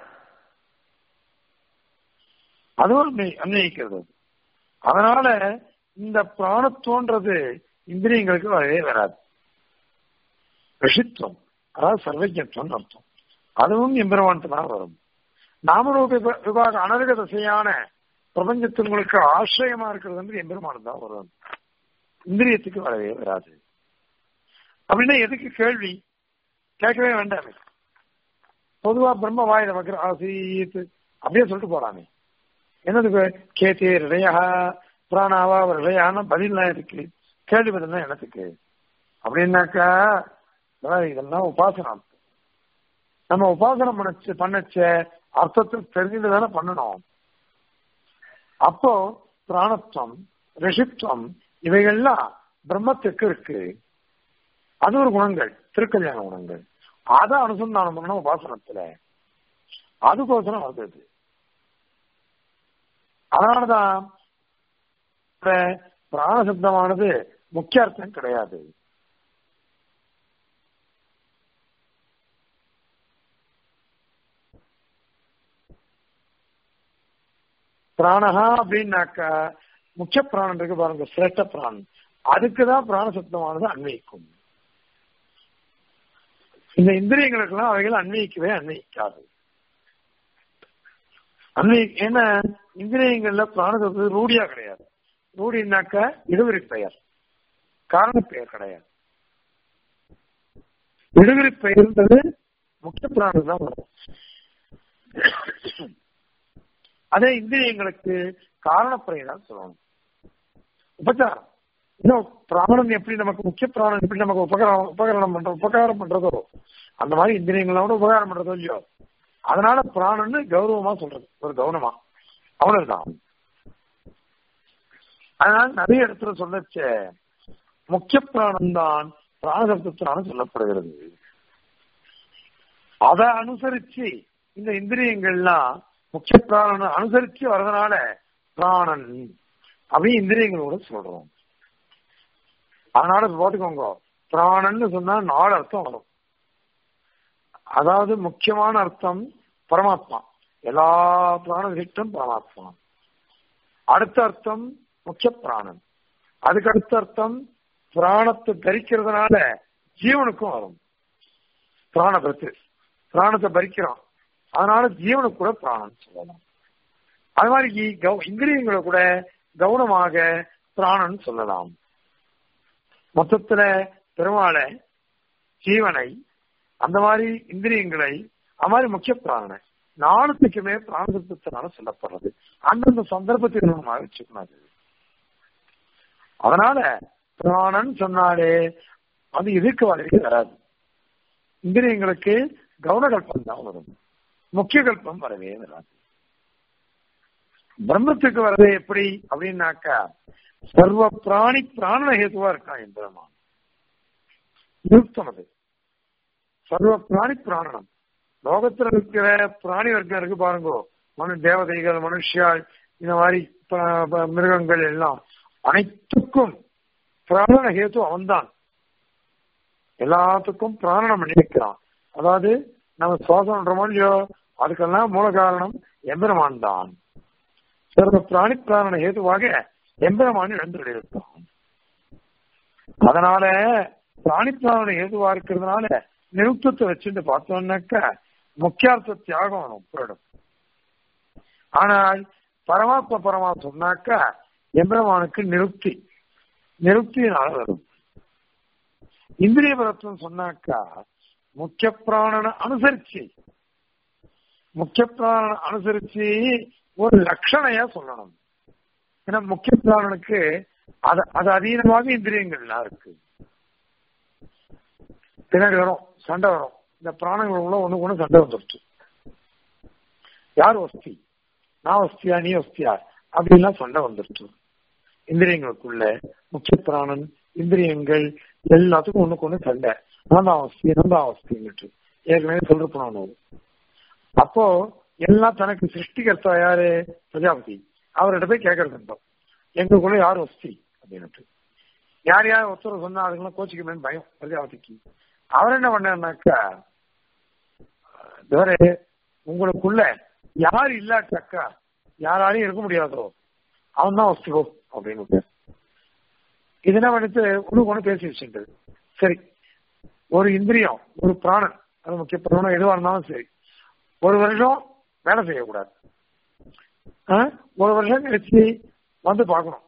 அதுவும் அன்வயிக்கிறது அதனால இந்த பிராணத்துவன்றது இந்திரியங்களுக்கு வரவே வராது ரிஷித்துவம் அதாவது சர்வஜத்துவம் அர்த்தம் அதுவும் எம்பெருமான்ட்டு தான் வரும் நாமரூப விபாக அனர்க தசையான பிரபஞ்சத்திற்கு ஆசிரியமா இருக்கிறது வந்து எம்பெருமான் தான் வரும் இந்திரியத்துக்கு வரவே வராது அப்படின்னா எதுக்கு கேள்வி கேட்கவே வேண்டாமே பொதுவா பிரம்ம வாய் நமக்கு ஆசீத் அப்படியே சொல்லிட்டு போறாமே என்னதுக்கு கேத்தே ரிலையா பிராணாவா ரிலையான பதிலாம் இருக்கு கேள்வி பதில் எனத்துக்கு அப்படின்னாக்கா இதெல்லாம் உபாசனம் நம்ம உபாசனம் பண்ணச்சு பண்ணச்ச அர்த்தத்தை தெரிஞ்சுட்டு தானே பண்ணணும் அப்போ பிராணத்துவம் ரிஷித்துவம் இவைகள்லாம் பிரம்மத்துக்கு இருக்கு அது ஒரு குணங்கள் திருக்கல்யாண குணங்கள் அதை அனுசந்தானம் பண்ணணும் உபாசனத்துல அதுக்கோசரம் வருது அதனாலதான் பிராணசப்தமானது முக்கிய அர்த்தம் கிடையாது பிராணஹா அப்படின்னாக்கா முக்கிய பிராணம் இருக்கு பாருங்க சிரேஷ்ட பிராணம் அதுக்குதான் பிராணசப்தமானது அன்வயிக்கும் இந்த இந்திரியங்களுக்கெல்லாம் அவைகள் அன்வயிக்கவே அன்வயிக்காது அன்வயி ஏன்னா இந்திரியங்கள்ல பிராணசப்தம் ரூடியா கிடையாது ரூடினாக்க இடுவிரி பெயர் காரண பெயர் கிடையாது இடுவிரி பெயர்ன்றது முக்கிய பிராணம் தான் வரும் அதே இந்திரியங்களுக்கு காரணப்பறை தான் சொல்லணும் உபச்சாரம் இன்னும் பிராணம் எப்படி நமக்கு முக்கிய பிராணம் எப்படி நமக்கு உபகரணம் உபகரணம் பண்ற உபகாரம் பண்றதோ அந்த மாதிரி இந்திரியங்களோட உபகாரம் பண்றதோ இல்லையோ அதனால பிராணன்னு கௌரவமா சொல்றது ஒரு கவனமா அவ்வளவுதான் அதனால நிறைய இடத்துல சொல்லச்ச முக்கிய பிராணம் தான் பிராணசப்தத்தினால சொல்லப்படுகிறது அதை அனுசரிச்சு இந்த இந்திரியங்கள்லாம் முக்கிய பிராணனை அனுசரிச்சு வர்றதுனால பிராணன் அப்படி இந்திரியங்களோட சொல்றோம் அதனால போட்டுக்கோங்க பிராணன்னு சொன்னா நாலு அர்த்தம் வரும் அதாவது முக்கியமான அர்த்தம் பரமாத்மா எல்லா பிராணகிட்டும் பரமாத்மா அடுத்த அர்த்தம் முக்கிய பிராணன் அதுக்கு அடுத்த அர்த்தம் பிராணத்தை தரிக்கிறதுனால ஜீவனுக்கும் வரும் பிராணபத்து பிராணத்தை பறிக்கிறோம் அதனால ஜீவனுக்கு கூட பிராணம் சொல்லலாம் அது மாதிரி இந்திரியங்களை கூட கவனமாக பிராணன் சொல்லலாம் மொத்தத்துல பெருமாளை ஜீவனை அந்த மாதிரி இந்திரியங்களை அது மாதிரி முக்கிய பிராணனை நாளுத்துக்குமே பிராணசப்தத்தினால சொல்லப்படுறது அந்தந்த சந்தர்ப்பத்தில் நம்ம வச்சுக்கணும் அது அதனால பிராணன் சொன்னாலே அது எதிர்க்க வரைக்கும் வராது இந்திரியங்களுக்கு கவுன கல்பம் தான் வரும் முக்கிய கல்பம் வரவே வராது பிரம்மத்துக்கு வர்றது எப்படி அப்படின்னாக்கா சர்வ பிராணி பிராண ஹேதுவா இருக்கான் எம்பெருமான் நிறுத்தம் அது சர்வ பிராணி பிராணனம் லோகத்துல இருக்கிற பிராணி வர்க்கம் இருக்கு பாருங்க மனு தேவதைகள் மனுஷியாள் இந்த மாதிரி ப- ப- மிருகங்கள் எல்லாம் அனைத்துக்கும் பிராண ஹேத்து அவன்தான் எல்லாத்துக்கும் பிராணனம் பண்ணிருக்கிறான் அதாவது நம்ம சுவாசம் பண்றோமோ இல்லையோ அதுக்கெல்லாம் மூல காரணம் எம்பெருமான் தான் சர்வ பிராணி பிராணன ஹேதுவாக எம்பெருமான் எழுந்துள்ளிருக்கான் அதனால பிராணி பிராணன ஹேதுவா இருக்கிறதுனால நிருத்தத்தை வச்சுட்டு பார்த்தோம்னாக்க முக்கியார்த்த தியாகம் போயிடும் ஆனால் பரமாத்ம பரமா சொன்னாக்கா எம்பெருமானுக்கு நிருப்தி நிருப்தியினால வரும் இந்திரிய பரத்துவம் சொன்னாக்கா முக்கிய பிராணனை அனுசரிச்சு முக்கிய பிராணனை அனுசரிச்சு ஒரு லட்சணையா சொல்லணும் ஏன்னா முக்கிய பிராணனுக்கு அது அது அதீனமாக இந்திரியங்கள்லாம் இருக்கு பின்னாடி வரும் சண்டை வரும் இந்த பிராணங்கள் உள்ள ஒண்ணு ஒண்ணு சண்டை வந்துருச்சு யார் வஸ்தி நான் வஸ்தியா நீ வஸ்தியா அப்படின்லாம் சண்டை வந்துருச்சு இந்திரியங்களுக்குள்ள முக்கிய பிராணன் இந்திரியங்கள் எல்லாத்துக்கும் ஒண்ணுக்கு ஒண்ணு சண்டை நான் தான் அவஸ்தி நான் தான் அவஸ்தின்னுட்டு ஏற்கனவே சொல்றப்போம் அப்போ எல்லாம் தனக்கு சிருஷ்டிகர்த்தா யாரு பிரஜாபதி அவர்கிட்ட போய் கேட்கறது இருந்தோம் எங்களுக்குள்ள யார் வஸ்தி அப்படின்னுட்டு யார் யார் ஒருத்தர் சொன்னா அதுக்கெல்லாம் கோச்சிக்கணும்னு பயம் பிரஜாபதிக்கு அவர் என்ன பண்ணாருனாக்கா வேற உங்களுக்குள்ள யார் இல்லாட்டாக்கா யாராலையும் இருக்க முடியாதோ அவன் தான் வஸ்துவோ அப்படின்னு இது என்ன பண்ணிட்டு ஒண்ணு ஒண்ணு பேசி வச்சுட்டது சரி ஒரு இந்திரியம் ஒரு பிராணன் அது முக்கிய பிராணம் எதுவா இருந்தாலும் சரி ஒரு வருஷம் வேலை செய்யக்கூடாது ஆ? ஒரு வருஷம் கழிச்சு வந்து பார்க்கணும்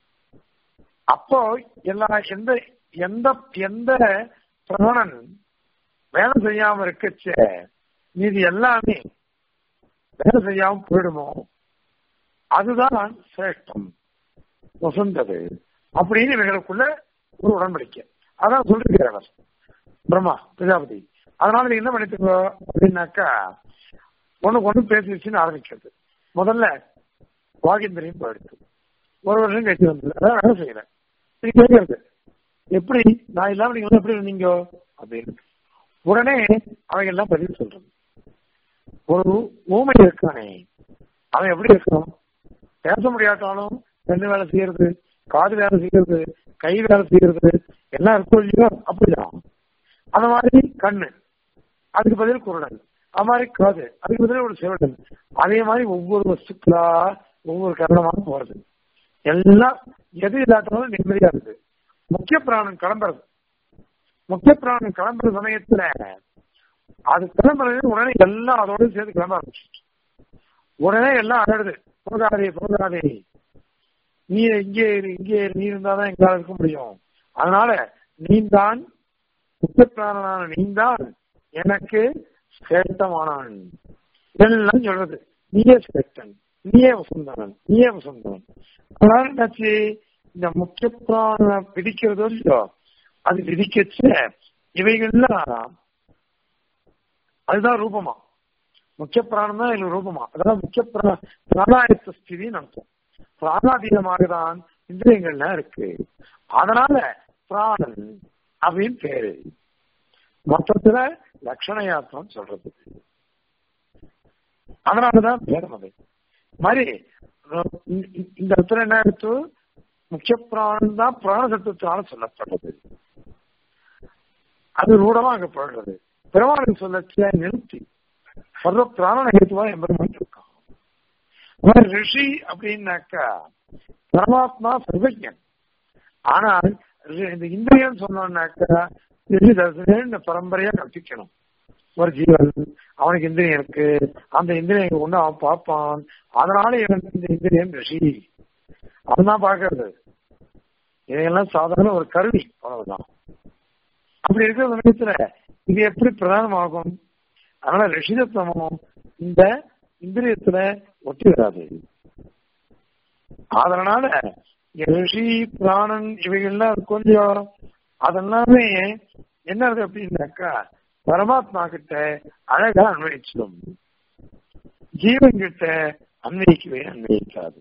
அப்போ எல்லா எந்த எந்த எந்த பிராணன் வேலை செய்யாம இருக்கச்ச மீதி எல்லாமே வேலை செய்யாம போயிடுமோ அதுதான் சிரேஷ்டம் வசந்தது அப்படின்னு இவங்களுக்குள்ள ஒரு உடன்படிக்கை அதான் சொல்லிருக்கிறார் பிரம்மா பிரஜாபதி அதனால நீ என்ன பண்ணிட்டுக்கோ அப்படின்னாக்கா ஒண்ணுக்கு ஒண்ணு பேசி வச்சுன்னு ஆரம்பிக்கிறது முதல்ல வாகிந்திரியும் போயிடுச்சு ஒரு வருஷம் கழிச்சு வந்தது அதான் வேலை செய்யல நீ கேட்கறது எப்படி நான் இல்லாம நீங்க வந்து எப்படி இருந்தீங்க அப்படின்னு உடனே அவங்க எல்லாம் பதில் சொல்றது ஒரு ஊமை இருக்கானே அவன் எப்படி இருக்கான் பேச முடியாட்டாலும் கண்ணு வேலை செய்யறது காது வேலை செய்யறது கை வேலை செய்யறது எல்லாம் இருக்கும் இல்லையோ அப்படிதான் அந்த மாதிரி கண்ணு அதுக்கு பதில் குரடல் அது மாதிரி காது அதுக்கு பதில் ஒரு செவடல் அதே மாதிரி ஒவ்வொரு வஸ்துக்களா ஒவ்வொரு கரணமாக போறது எல்லாம் எது இல்லாட்டாலும் நிம்மதியா இருக்கு முக்கிய பிராணம் கிளம்புறது முக்கிய பிராணம் கிளம்புற சமயத்துல அது கிளம்புறது உடனே எல்லாம் அதோட சேர்த்து கிளம்ப ஆரம்பிச்சிச்சு உடனே எல்லாம் அழகுது போகாதே போகாதே நீ இங்கே இரு இங்கே இரு, நீ இருந்தாதான் எங்களால் இருக்க முடியும் அதனால நீந்தான் முக்கியப்பிராணனான நீந்தான் எனக்கு சிரேஷ்டமானவன் இதெல்லாம் சொல்றது நீயே சிரேஷ்டன் நீயே வசந்தவன் நீயே வசந்தவன் அதனால என்னாச்சு இந்த முக்கிய பிராண பிடிக்கிறதோ இல்லையோ அது விதிக்கச்ச இவைகள்லாம் அதுதான் ரூபமா முக்கிய பிராணம் தான் இதுல ரூபமா அதாவது முக்கிய பிர- பிராணாயத்த ஸ்திதின்னு அர்த்தம் பிராணாதீனமாக தான் இந்திரியங்கள்லாம் இருக்கு அதனால பிராணன் அப்படின்னு பேரு மொத்தத்துல லட்சணையாத்தான் சொல்றது அதனாலதான் பேரம் அது மாதிரி அஹ், இந்த- இந்த இடத்துல என்ன எடுத்து முக்கிய பிராணம் தான் பிராண சத்துவத்தால சொல்லப்படுறது அது ரூடமா அங்க போடுறது பெருமாளுக்கு சொல்லச்ச நிறுத்தி சர்வ பிராண ஹேத்துவா எம்பெருமான் இருக்கான் அந்த மாதிரி ரிஷி அப்படின்னாக்கா பரமாத்மா சர்வஜன் ஆனால் ரி- இந்த இந்திரியன் சொன்னோம்னாக்கா ரிஷி தரிசனம் இந்த பரம்பரையா கற்பிக்கணும் ஒரு ஜீவன் அவனுக்கு இந்திரியம் இருக்கு அந்த இந்திரியம் ஒண்ணு அவன் பார்ப்பான் அதனால இவன் இந்த இந்திரியன் ரிஷி அவன்தான் பாக்குறது இதையெல்லாம் சாதாரண ஒரு கருவி அவ்வளவுதான் அப்படி இருக்கிற சமயத்துல இது எப்படி பிரதானமாகும் அதனால ரிஷிதத்துவமும் இந்த இந்திரியத்துல ஒட்டி வராது அதனால ரிஷி பிராணன் இவைகள்லாம் கொஞ்சம் அதெல்லாமே என்ன இருக்கு அப்படின்னாக்கா பரமாத்மா கிட்ட அழகா அன்வயிச்சிடும் ஜீவன் கிட்ட அன்வயிக்கவே அன்வயிக்காது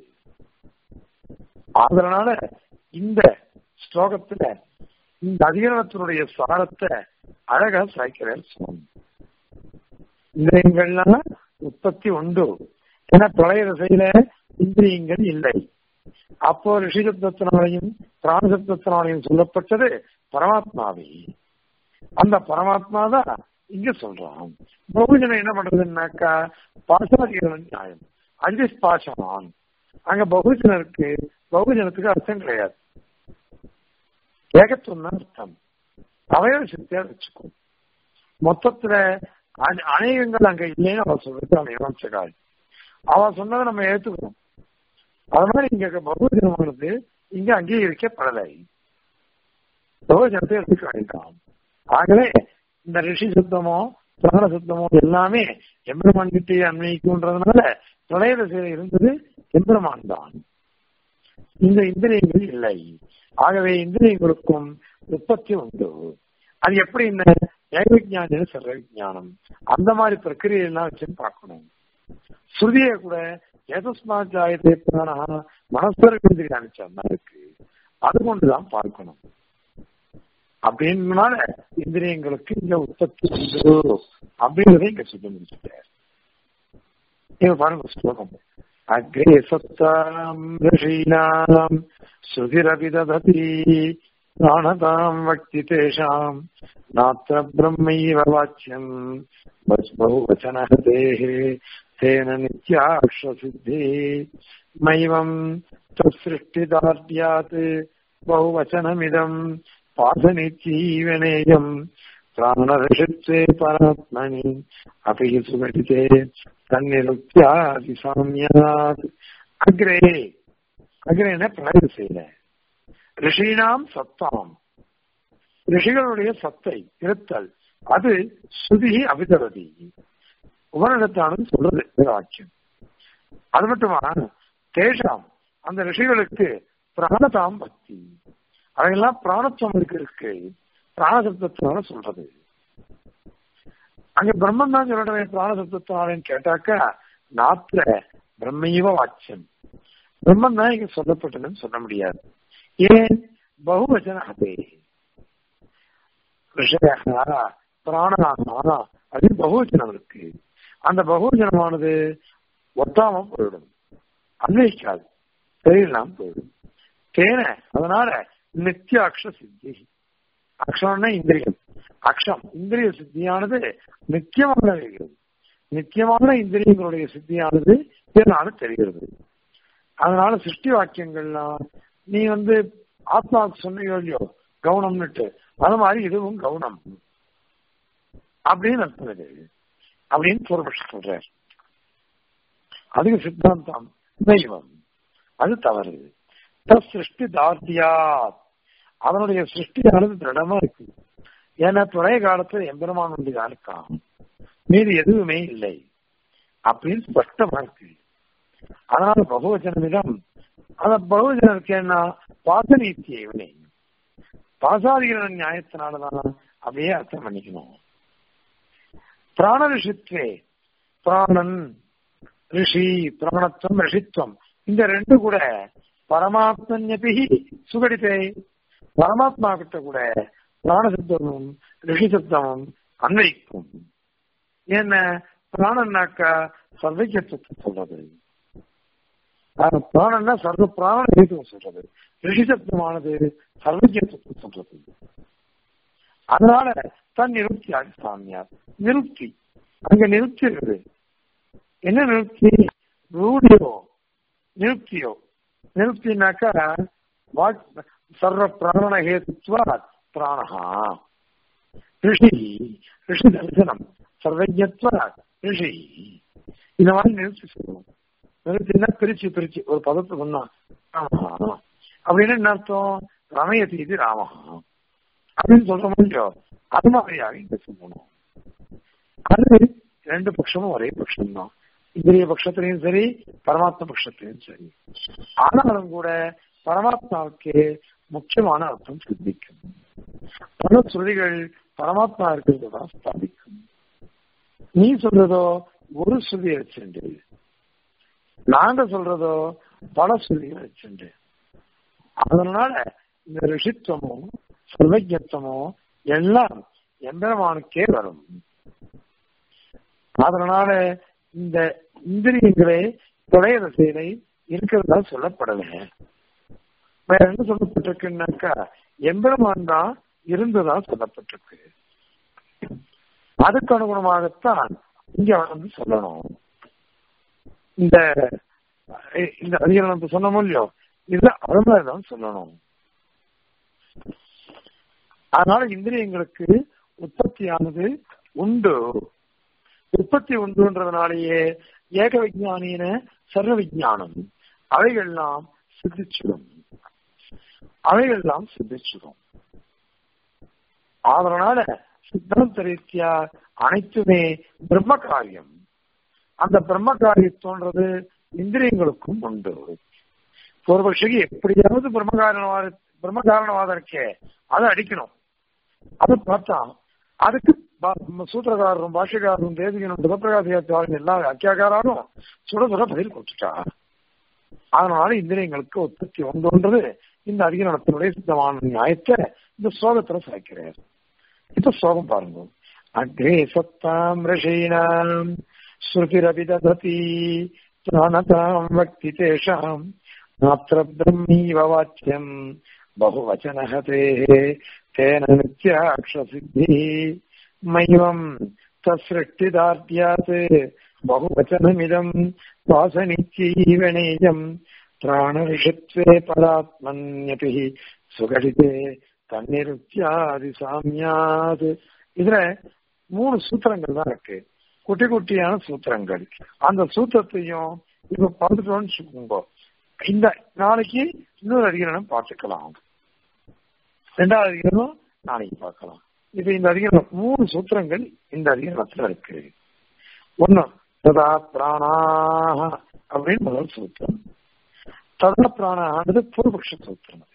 அதனால இந்த ஸ்லோகத்துல இந்த அதிகரணத்தினுடைய சாரத்தை அழகா சாய்க்கிறார் சுவாமி இந்திரியங்கள்லாம் உற்பத்தி உண்டு ஏன்னா பிரளய திசையில இந்திரியங்கள் இல்லை அப்போ ரிஷிசப்தத்தினாலையும் பிராணசப்தத்தினாலையும் சொல்லப்பட்டது பரமாத்மாவே அந்த பரமாத்மா தான் இங்க சொல்றான் பகுஜனம் என்ன பண்றதுன்னாக்கா பாசாதிகரண நியாயம் அஜிஸ் பாசமான் அங்க பகுஜனருக்கு பகுஜனத்துக்கு அர்த்தம் கிடையாது ஏகத்துவம் தான் அர்த்தம் அவயவ சக்தியா வச்சுக்கும் மொத்தத்துல அநேகங்கள் அங்க இல்லைன்னு அவ சொல்றது அவன் விமர்சகால் அவ சொன்னதை நம்ம ஏத்துக்கணும் அது மாதிரி இங்க பகுஜனமானது இங்க அங்கீகரிக்கப்படலை பகுஜனத்தை எடுத்துக்க வேண்டாம் ஆகவே இந்த ரிஷி சுத்தமோ பிராண சுத்தமோ எல்லாமே எம்பெருமான் கிட்டே அன்வயிக்கும்ன்றதுனால பிரளய திசையில இருந்தது எம்பெருமான் தான் இந்த இந்திரியங்கள் இல்லை ஆகவே இந்திரியங்களுக்கும் உற்பத்தி உண்டு அது எப்படி இந்த ஏக விஜானம் சர்வ விஜானம் அந்த மாதிரி பிரக்கிரியெல்லாம் வச்சுன்னு பார்க்கணும் ஸ்ருதிய கூட ஏதஸ்மா ஜாயத்தை பிராணா மனஸ்வரங்களுக்கு காமிச்சா இருக்கு அது கொண்டுதான் பார்க்கணும் அப்படின்னால இந்திரியங்களுக்கு இங்க உற்பத்தி உண்டு அப்படின்றத இங்க சொல்லி முடிச்சுட்டார் இங்க பாருங்க ஸ்லோகம் அக்ரே சத்தாம் ரிஷீனாம் ஸ்ருதிரபி தததி பிராணதாம் வக்தி தேஷாம் நாத்திர பிரம்மைவ வாச்சியம் बहुवचनः देहे तेन नित्याक्षसिद्धि मैवम् तत्सृष्टिदार्ड्यात् बहुवचनमिदम् पाठनित्यीवनेयम् प्राणऋषित्वे परात्मनि अपि सुघटिते तन्निरुक्त्यादिसाम्यात् अग्रे அக்ரேன பிரளய செய்யல ரிஷினாம் சத்தாம் ரிஷிகளுடைய சத்தை இருத்தல் அது ஸ்ருதி அபிதரதி உபனிடத்தானது சொல்றது வாக்கியம் அது மட்டுமா தேஷாம் அந்த ரிஷிகளுக்கு பிராணதாம் பக்தி அவையெல்லாம் பிராணத்துவம் இருக்கு இருக்கு பிராணசப்தத்தினால சொல்றது அங்க பிரம்மன் தான் சொல்லணும் பிராணசப்தத்தினாலன்னு கேட்டாக்கா நாத்திர பிரம்மையவ வாக்கியம் பிரம்மன் தான் இங்க சொல்லப்பட்டதுன்னு சொல்ல முடியாது ஏன் பகுவச்சன அதே ரிஷயா பிராணனானா அப்படின்னு பகுவச்சனம் இருக்கு அந்த பகுவச்சனமானது ஒட்டாம போயிடும் அன்வைக்காது தெரியலாம் போயிடும் தேன அதனால நித்திய அக்ஷ சித்தி அக்ஷம்னா இந்திரியம் அக்ஷம் இந்திரிய சித்தியானது நித்தியமாக இருக்கிறது நித்தியமான இந்திரியங்களுடைய சித்தியானது இதனால தெரிகிறது அதனால சிருஷ்டி வாக்கியங்கள்லாம் நீ வந்து ஆத்மாவுக்கு சொன்னியோ இல்லையோ கவுனம்னுட்டு அது மாதிரி இதுவும் கவுனம் அப்படின்னு அர்த்தம் இது அப்படின்னு பூர்வபட்சம் சொல்றார் அதுக்கு சித்தாந்தம் தெய்வம் அது தவறு சிருஷ்டி தார்த்தியா அவனுடைய சிருஷ்டியானது திருடமா இருக்கு ஏன்னா துறைய காலத்துல எம்பெருமான் ஒன்று இருக்கான் மீது எதுவுமே இல்லை அப்படின்னு ஸ்பஷ்டமா இருக்கு அதனால பகுவச்சனமிடம் அந்த பகுவச்சனருக்கு என்ன பாசனீத்திய இவனை பாசாதிகர நியாயத்தினாலதான் அப்படியே அர்த்தம் பண்ணிக்கணும் பிராண ரிஷித்வே பிராணன் ரிஷி பிராணத்துவம் ரிஷித்வம் இந்த ரெண்டு கூட பரமாத்மன்யபி சுகடித்தே பரமாத்மா கிட்ட கூட பிராணசப்தமும் ரிஷி சப்தமும் அன்வைக்கும் என்ன பிராணன்னாக்கா சர்வஜத்துவத்தை சொல்றது பிராணன்னா சர்வ பிராண ஹேத்துவம் சொல்றது ரிஷி சப்தமானது சர்வஜத்துவத்தை சொல்றது அதனால தன் நிருப்தி சாமியார் நிருப்தி அங்க நிருப்தி இருக்குது என்ன நிருப்தி ரூடியோ நிருப்தியோ நிருப்தினாக்கா சர்வ பிராண ஹேத்துவ பிராணஹா ரிஷி ரிஷி தரிசனம் சர்வஜத்வ ரிஷி இந்த மாதிரி நிறுத்தி சொல்லுவோம் நிறுத்தினா பிரிச்சு பிரிச்சு ஒரு பதத்தை சொன்னா ராமஹா அப்படின்னு என்ன அர்த்தம் ரமயதி இது ராமஹா அப்படின்னு சொல்ற முடியும் அது மாதிரியாக இங்க சொல்லணும் அது ரெண்டு பட்சமும் ஒரே பட்சம் தான் இந்திரிய பட்சத்திலையும் சரி பரமாத்மா பட்சத்திலையும் சரி ஆனாலும் கூட பரமாத்மாவுக்கு முக்கியமான அர்த்தம் சித்திக்கும் பல சுருதிகள் பரமாத்மா இருக்கிறது தான் ஸ்தாபிக்கும் நீ சொல்றதோ ஒரு ஸ்ருதி வச்சுண்டு நாங்க சொல்றதோ பல சொல்லிகள் வச்சுண்டு அதனால இந்த ரிஷித்துவமோ சர்வஜத்துவமோ எல்லாம் எம்பெருமானுக்கே வரும் அதனால இந்த இந்திரியங்களே தொடைய திசையிலை இருக்கிறதா சொல்லப்படலை வேற என்ன சொல்லப்பட்டிருக்குன்னாக்கா எம்பெருமான் தான் இருந்ததா சொல்லப்பட்டிருக்கு அதுக்கு அனுகுணமாகத்தான் இங்க வந்து சொல்லணும் இந்த இந்த அதிகாரம் சொன்னோமோ இல்லையோ இதுல அது மாதிரிதான் சொல்லணும் அதனால இந்திரியங்களுக்கு உற்பத்தியானது உண்டு உற்பத்தி உண்டுன்றதுனாலேயே ஏக விஜானின சர்வ விஜானம் அவைகள்லாம் சித்திச்சிடும் அவைகள்லாம் சித்திச்சிடும் அதனால சித்தாந்த ரீதியா அனைத்துமே பிரம்ம காரியம் அந்த பிரம்ம காரியத்தோன்றது இந்திரியங்களுக்கும் உண்டு பூர்வபக்ஷிக்கு எப்படியாவது பிரம்ம காரணவாத பிரம்ம காரணவாதம் இருக்கே அதை அடிக்கணும் அதை பார்த்தா அதுக்கு சூத்திரக்காரரும் பாஷக்காரரும் தேவிகனும் புதப்பிரகாசியாச்சாரும் எல்லா அக்கியாக்காரும் சுட சுட பதில் கொடுத்துட்டா அதனால இந்திரியங்களுக்கு உற்பத்தி ஒன்றுன்றது இந்த அதிகரணத்தினுடைய சித்தமான நியாயத்தை இந்த ஸ்லோகத்துல சாய்க்கிறார் இப்ப ஸ்லோகம் பாருங்க அக்ரே சத்தாம் ரிஷீனாம் ஸ்ருதிரபி தததி பிராணதாம் வக்தி தேஷாம் மாத்திர பிரம்மீவ வாச்சியம் बहुवचनः तेः तेन नित्याक्षसिद्धिः मैवम् तत्सृष्टिदार्ड्यात् बहुवचनमिदम् वासनित्यैवणेयम् प्राणविषत्वे परात्मन्यपि சுகடிதே தன்னிருத்தியாதி சாமியாத் இதுல மூணு சூத்திரங்கள் தான் இருக்கு குட்டி குட்டியான சூத்திரங்கள் அந்த சூத்திரத்தையும் இப்ப பார்த்துட்டோம்னு வச்சுக்கோங்க இந்த நாளைக்கு இன்னொரு அதிகரணம் பார்த்துக்கலாம் ரெண்டாவது அதிகரணம் நாளைக்கு பார்க்கலாம் இப்ப இந்த அதிகரணம் மூணு சூத்திரங்கள் இந்த அதிகரணத்துல இருக்கு ஒண்ணு ததா பிராணாக அப்படின்னு முதல் சூத்திரம் ததா பிராணான்றது பூர்வபக்ஷ சூத்திரம்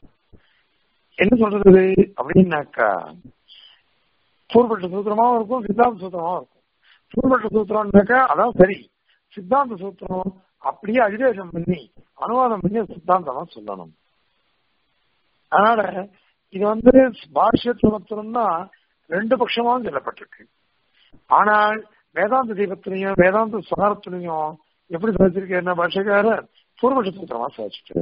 என்ன சொல்றது அப்படின்னாக்கா பூர்வபட்ச சூத்திரமாவும் இருக்கும் சித்தாந்த சூத்திரமாவும் இருக்கும் பூர்வபட்ச சூத்திரம்னாக்கா அதான் சரி சித்தாந்த சூத்திரம் அப்படியே அதிவேசம் பண்ணி அனுவாதம் பண்ணி சித்தாந்தமா சொல்லணும் அதனால இது வந்து பாஷ்யத்துல மாத்திரம்தான் ரெண்டு பட்சமாவும் சொல்லப்பட்டிருக்கு ஆனால் வேதாந்த தீபத்திலையும் வேதாந்த சாரத்திலையும் எப்படி சாதிச்சிருக்கு என்ன பாஷக்காரர் பூர்வபட்ச சூத்திரமா சாதிச்சுட்டு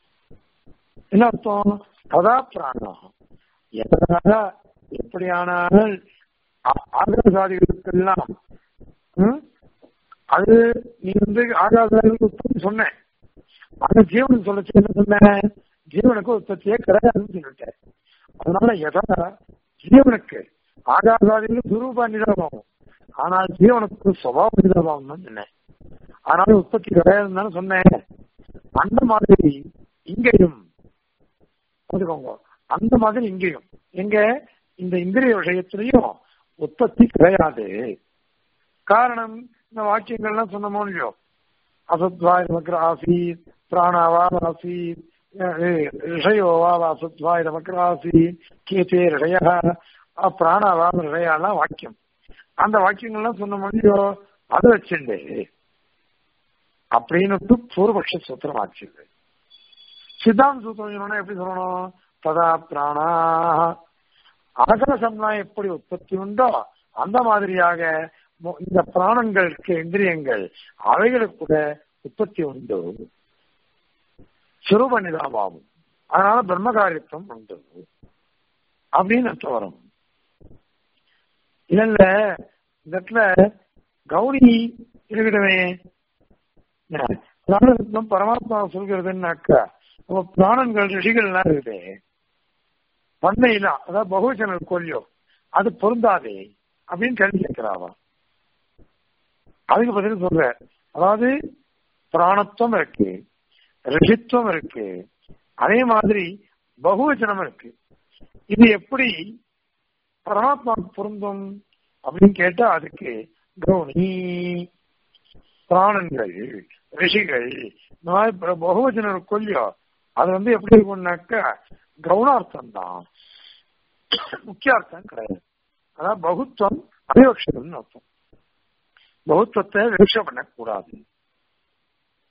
என்ன அர்த்தம் கதா பிராணம் எதனால எப்படியானால் ஆகிரசாதிகளுக்கெல்லாம் அது நீ வந்து ஆகாதாரிகளுக்கு சொன்னேன் ஆனா ஜீவனுக்கு சொல்லச்சு என்ன சொன்ன ஜீவனுக்கு உற்பத்தியே கிடையாதுன்னு சொல்லிட்டேன் அதனால எதா ஜீவனுக்கு ஆகாதாதிகள் துரூப நிலவாகும் ஆனால் ஜீவனுக்கு சுபாவ நிலவாகும் தான் சொன்னேன் அதனால உற்பத்தி கிடையாதுன்னு தானே சொன்னேன் அந்த மாதிரி இங்கேயும் பார்த்துக்கோங்க அந்த மாதிரி இங்கேயும் எங்க இந்த இந்திரிய விஷயத்திலையும் உற்பத்தி கிடையாது காரணம் இந்த வாக்கியங்கள்லாம் சொன்னமோ இல்லையோ அசத்வாய் நமக்கு ஆசீத் பிராணாவாத ஆசீத் ரிஷயோவாத அசத்வாய் நமக்கு ஆசீத் கேத்தே ரிஷய பிராணாவாத ரிஷயாலாம் வாக்கியம் அந்த வாக்கியங்கள்லாம் சொன்ன இல்லையோ அது வச்சுண்டு அப்படின்னு பூர்வபக்ஷ சூத்திரம் ஆச்சு சித்தாந்த சூத்திரம் எப்படி சொல்லணும் ததா பிராணா ஆகாசம்னா எப்படி உற்பத்தி உண்டோ அந்த மாதிரியாக இந்த பிராணங்களுக்கு இந்திரியங்கள் அவைகளுக்கு கூட உற்பத்தி உண்டு சுரூப நிதாபாவும் அதனால பிரம்மகாரியத்துவம் உண்டு அப்படின்னு அர்த்தம் வரும் இல்ல இந்த இடத்துல கௌரி இருக்கட்டுமே பரமாத்மா சொல்கிறதுன்னாக்கா நம்ம பிராணங்கள் ரிஷிகள்லாம் இருக்குது பண்ணையெல்லாம் அதாவது பகுவச்சனல் கொல்லியோ அது பொருந்தாதே அப்படின்னு கேள்வி கேட்கிறாவா அதுக்கு பதில் சொல்ற அதாவது பிராணத்துவம் இருக்கு ரிஷித்துவம் இருக்கு அதே மாதிரி பகுவச்சனம் இருக்கு இது எப்படி பரமாத்மாவுக்கு பொருந்தும் அப்படின்னு கேட்டா அதுக்கு கௌனி பிராணங்கள் ரிஷிகள் இந்த மாதிரி பகுவச்சனர் கொல்லியோ அது வந்து எப்படி இருக்கும்னாக்கா கவுனார்த்தம் தான் முக்கியார்த்தம் கிடையாது அதான் பகுத்துவம் அ- அபிவக்ஷகம்னு அர்த்தம் பௌத்தத்தை விவக்ஷ பண்ணக்கூடாது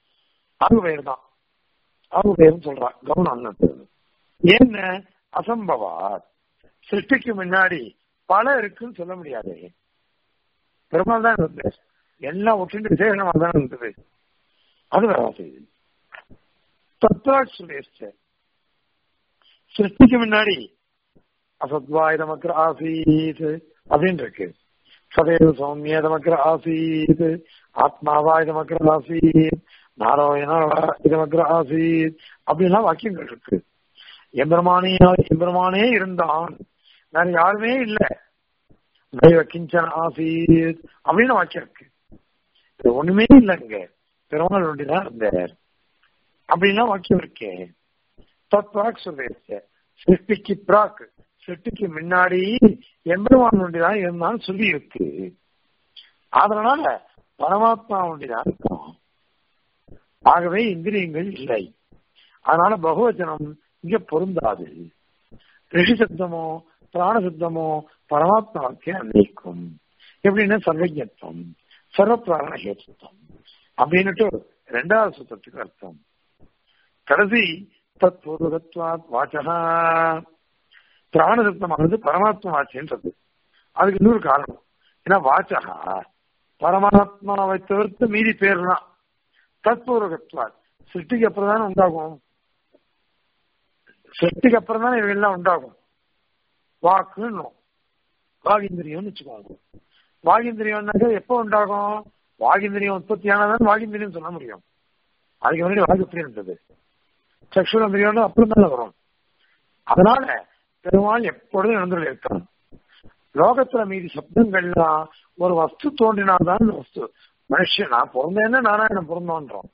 அது பெயர் தான் அது பெயர்னு சொல்றா கவுனம் என்ன அசம்பவா சிருஷ்டிக்கு முன்னாடி பல இருக்குன்னு சொல்ல முடியாது பெருமாள் தான் இருந்தது எல்லாம் ஒற்றிண்டு விசேஷமா தான் இருந்தது அது வராது தத்வாட் சுரேஷ்ட சிருஷ்டிக்கு முன்னாடி அசத்வாயுதமக்கிற ஆசீத் அப்படின்னு இருக்கு சதேவ சௌமியதமக்கிற ஆசீத் ஆத்மாவாயுதமக்கிற ஆசீத் நாராயண இதமக்கிற ஆசீத் அப்படின்லாம் வாக்கியங்கள் இருக்கு எம்பெருமானே எம்பெருமானே இருந்தான் வேற யாருமே இல்லை தெய்வ கிஞ்சன் ஆசீத் அப்படின்னு வாக்கியம் இருக்கு இது ஒண்ணுமே இல்லைங்க பெருமாள் ஒண்டிதான் இருந்தார் அப்படின்லாம் வாக்கியம் இருக்கே தத்வாக் சொல்லிருக்க சிருஷ்டிக்கு பிராக் சிருஷ்டிக்கு முன்னாடி எம்பெருமான் ஒண்டிதான் இருந்தான்னு சொல்லி இருக்கு அதனால பரமாத்மா ஒண்டிதான் இருக்கும் ஆகவே இந்திரியங்கள் இல்லை அதனால பகுவச்சனம் இங்க பொருந்தாது ரிஷி சப்தமோ பிராண சப்தமோ பரமாத்மாவுக்கு அன்வைக்கும் எப்படின்னா சர்வஜத்துவம் சர்வ பிராண ஹேத்துவம் அப்படின்னுட்டு ரெண்டாவது சுத்தத்துக்கு அர்த்தம் கடைசி தத் பூர்வகத்வாத் வாச்சகா பிராண சப்தமானது பரமாத்மா வாச்சின்றது அதுக்கு இன்னொரு காரணம் ஏன்னா வாச்சகா பரமாத்மாவை தவிர்த்து மீதி பேர்லாம் தத்பூர்வகத்வாத் சிருஷ்டிக்கு அப்புறம் தானே உண்டாகும் சிருஷ்டிக்கு அப்புறம் தானே இவையெல்லாம் உண்டாகும் வாக்குன்னு வாகிந்திரியம்னு வச்சுக்கோங்க வாகிந்திரியம்னாக்க எப்போ உண்டாகும் வாகிந்திரியம் உற்பத்தி ஆனாதான் வாகிந்திரியம் சொல்ல முடியும் அதுக்கு முன்னாடி வாக்கு எப்படி இருந்தது சக்ஷுரந்திரியம் அப்புறம் தானே வரும் அதனால பெருமாள் எப்பொழுதும் நடந்துள்ள இருக்கான் லோகத்துல மீதி சப்தங்கள்லாம் ஒரு வஸ்து தோன்றினால்தான் இந்த வஸ்து மனுஷன் நான் பிறந்தேன்னா நாராயணன் பிறந்தோன்றோம்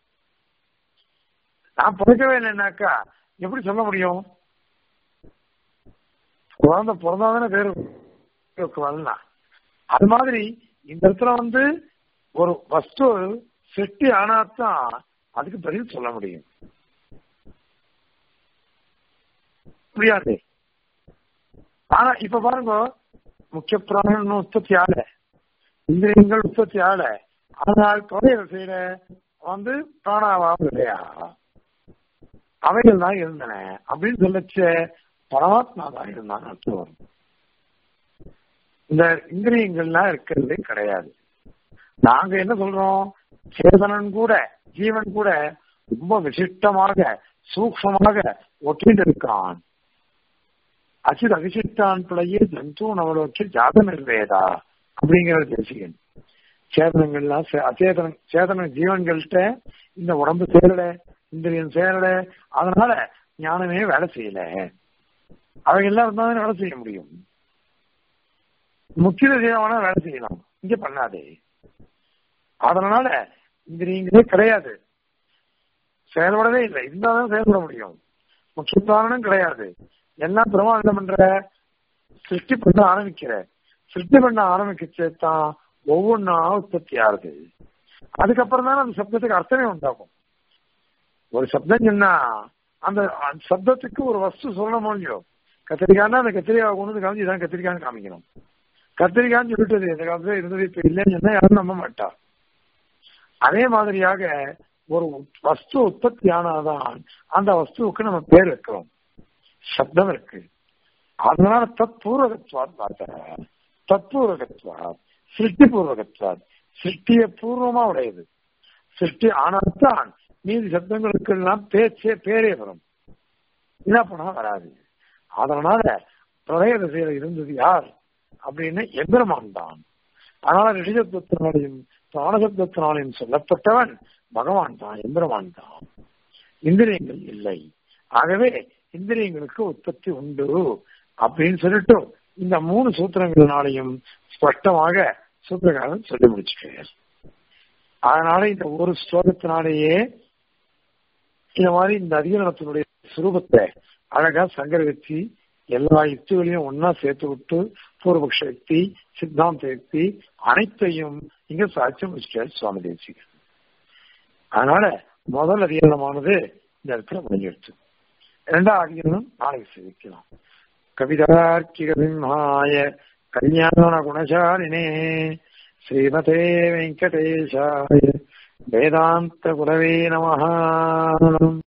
நான் பிறக்கவே இல்லைன்னாக்கா எப்படி சொல்ல முடியும் குழந்தை பிறந்தாதானே பேரு வரலாம் அது மாதிரி இந்த இடத்துல வந்து ஒரு வஸ்து செட்டி ஆனாத்தான் அதுக்கு பதில் சொல்ல முடியும் முடியாது ஆனா இப்ப பாருங்க முக்கிய பிராணம் உற்பத்தி ஆல இந்திரியங்கள் உற்பத்தி ஆல ஆனால் தொலைகள் செய்யற வந்து பிராணாவாம் இல்லையா அவைகள் தான் இருந்தன அப்படின்னு சொல்லச்ச பரமாத்மா தான் இருந்தான்னு அர்த்தம் வரும் இந்த இந்திரியங்கள்லாம் இருக்கிறதே கிடையாது நாங்க என்ன சொல்றோம் சேதனன் கூட ஜீவன் கூட ரொம்ப விசிஷ்டமாக சூக்ஷமாக ஒட்டிட்டு இருக்கான் அச்சித் அவிசிஷ்டான் பிள்ளையே ஜந்து நவலோக்கி ஜாத நிர்வேதா அப்படிங்கிற தேசியன் சேதனங்கள்லாம் அச்சேதன சேதன ஜீவன்கள்கிட்ட இந்த உடம்பு சேரல இந்திரியம் சேரல அதனால ஞானமே வேலை செய்யல அவைகள்லாம் இருந்தாலும் வேலை செய்ய முடியும் முக்கிய செய்யவானா வேலை செய்யலாம் இங்க பண்ணாதே அதனால இந்திரியங்களே கிடையாது செயல்படவே இல்லை இருந்தாதான் செயல்பட முடியும் முக்கிய காரணம் கிடையாது எல்லாம் பெருமாள் என்ன பண்ற சிருஷ்டி பண்ண ஆரம்பிக்கிற சிருஷ்டி பண்ண ஆரம்பிக்கச்சே தான் ஒவ்வொன்றா உற்பத்தி ஆகுது அதுக்கப்புறம் தான் அந்த சப்தத்துக்கு அர்த்தமே உண்டாகும் ஒரு சப்தம் சொன்னா அந்த சப்தத்துக்கு ஒரு வஸ்து சொல்லணும் இல்லையோ கத்திரிக்காய்னா அந்த கத்திரிக்காய் கொண்டு வந்து காமிச்சு இதான் கத்திரிக்காய்னு காமிக்கணும் கத்திரிக்காய்னு சொல்லிட்டு இந்த காலத்துல இருந்தது இப்ப இல்லைன்னு சொன்னா யாரும் நம்ப மாட்டா அதே மாதிரியாக ஒரு வஸ்து உற்பத்தி ஆனாதான் அந்த வஸ்துவுக்கு நம்ம பேர் வைக்கிறோம் சப்தம் இருக்கு அதனால தத்பூர்வகத்வாத் வார்த்தை தத்பூர்வகத்வாத் சிருஷ்டி பூர்வகத்வாத் சிருஷ்டிய பூர்வமா உடையது சிருஷ்டி ஆனால்தான் மீதி சப்தங்களுக்கு எல்லாம் பேச்சே பேரே வரும் என்ன பண்ணா வராது அதனால பிரளய திசையில இருந்தது யார் அப்படின்னு எந்திரமான் தான் அதனால ரிஷிசப்தத்தினாலையும் பிராணசப்தத்தினாலையும் சொல்லப்பட்டவன் பகவான் தான் எந்திரமான் தான் இந்திரியங்கள் இல்லை ஆகவே இந்திரியங்களுக்கு உற்பத்தி உண்டு அப்படின்னு சொல்லிட்டு இந்த மூணு சூத்திரங்களினாலையும் ஸ்பஷ்டமாக சூத்திரகாரன் சொல்லி முடிச்சுக்கிறார் அதனால இந்த ஒரு ஸ்லோகத்தினாலேயே இந்த மாதிரி இந்த அதிகரணத்தினுடைய சுரூபத்தை அழகா சங்கரகத்தி எல்லா யுக்திகளையும் ஒன்னா சேர்த்து விட்டு பூர்வபக்ஷ யுக்தி சித்தாந்த யுக்தி அனைத்தையும் இங்க சாட்சியம் வச்சுட்டார் சுவாமி தேசிகர் அதனால முதல் அதிகரணமானது இந்த இடத்துல முடிஞ்சிடுச்சு இரண்டாவது அதிகரணம் நாளைக்கு சேவிக்கலாம் கவிதார்க்கிக சிம்ஹாய கல்யாண குணசாலினே ஸ்ரீமதே வெங்கடேஷாய வேதாந்த குரவே நமஹ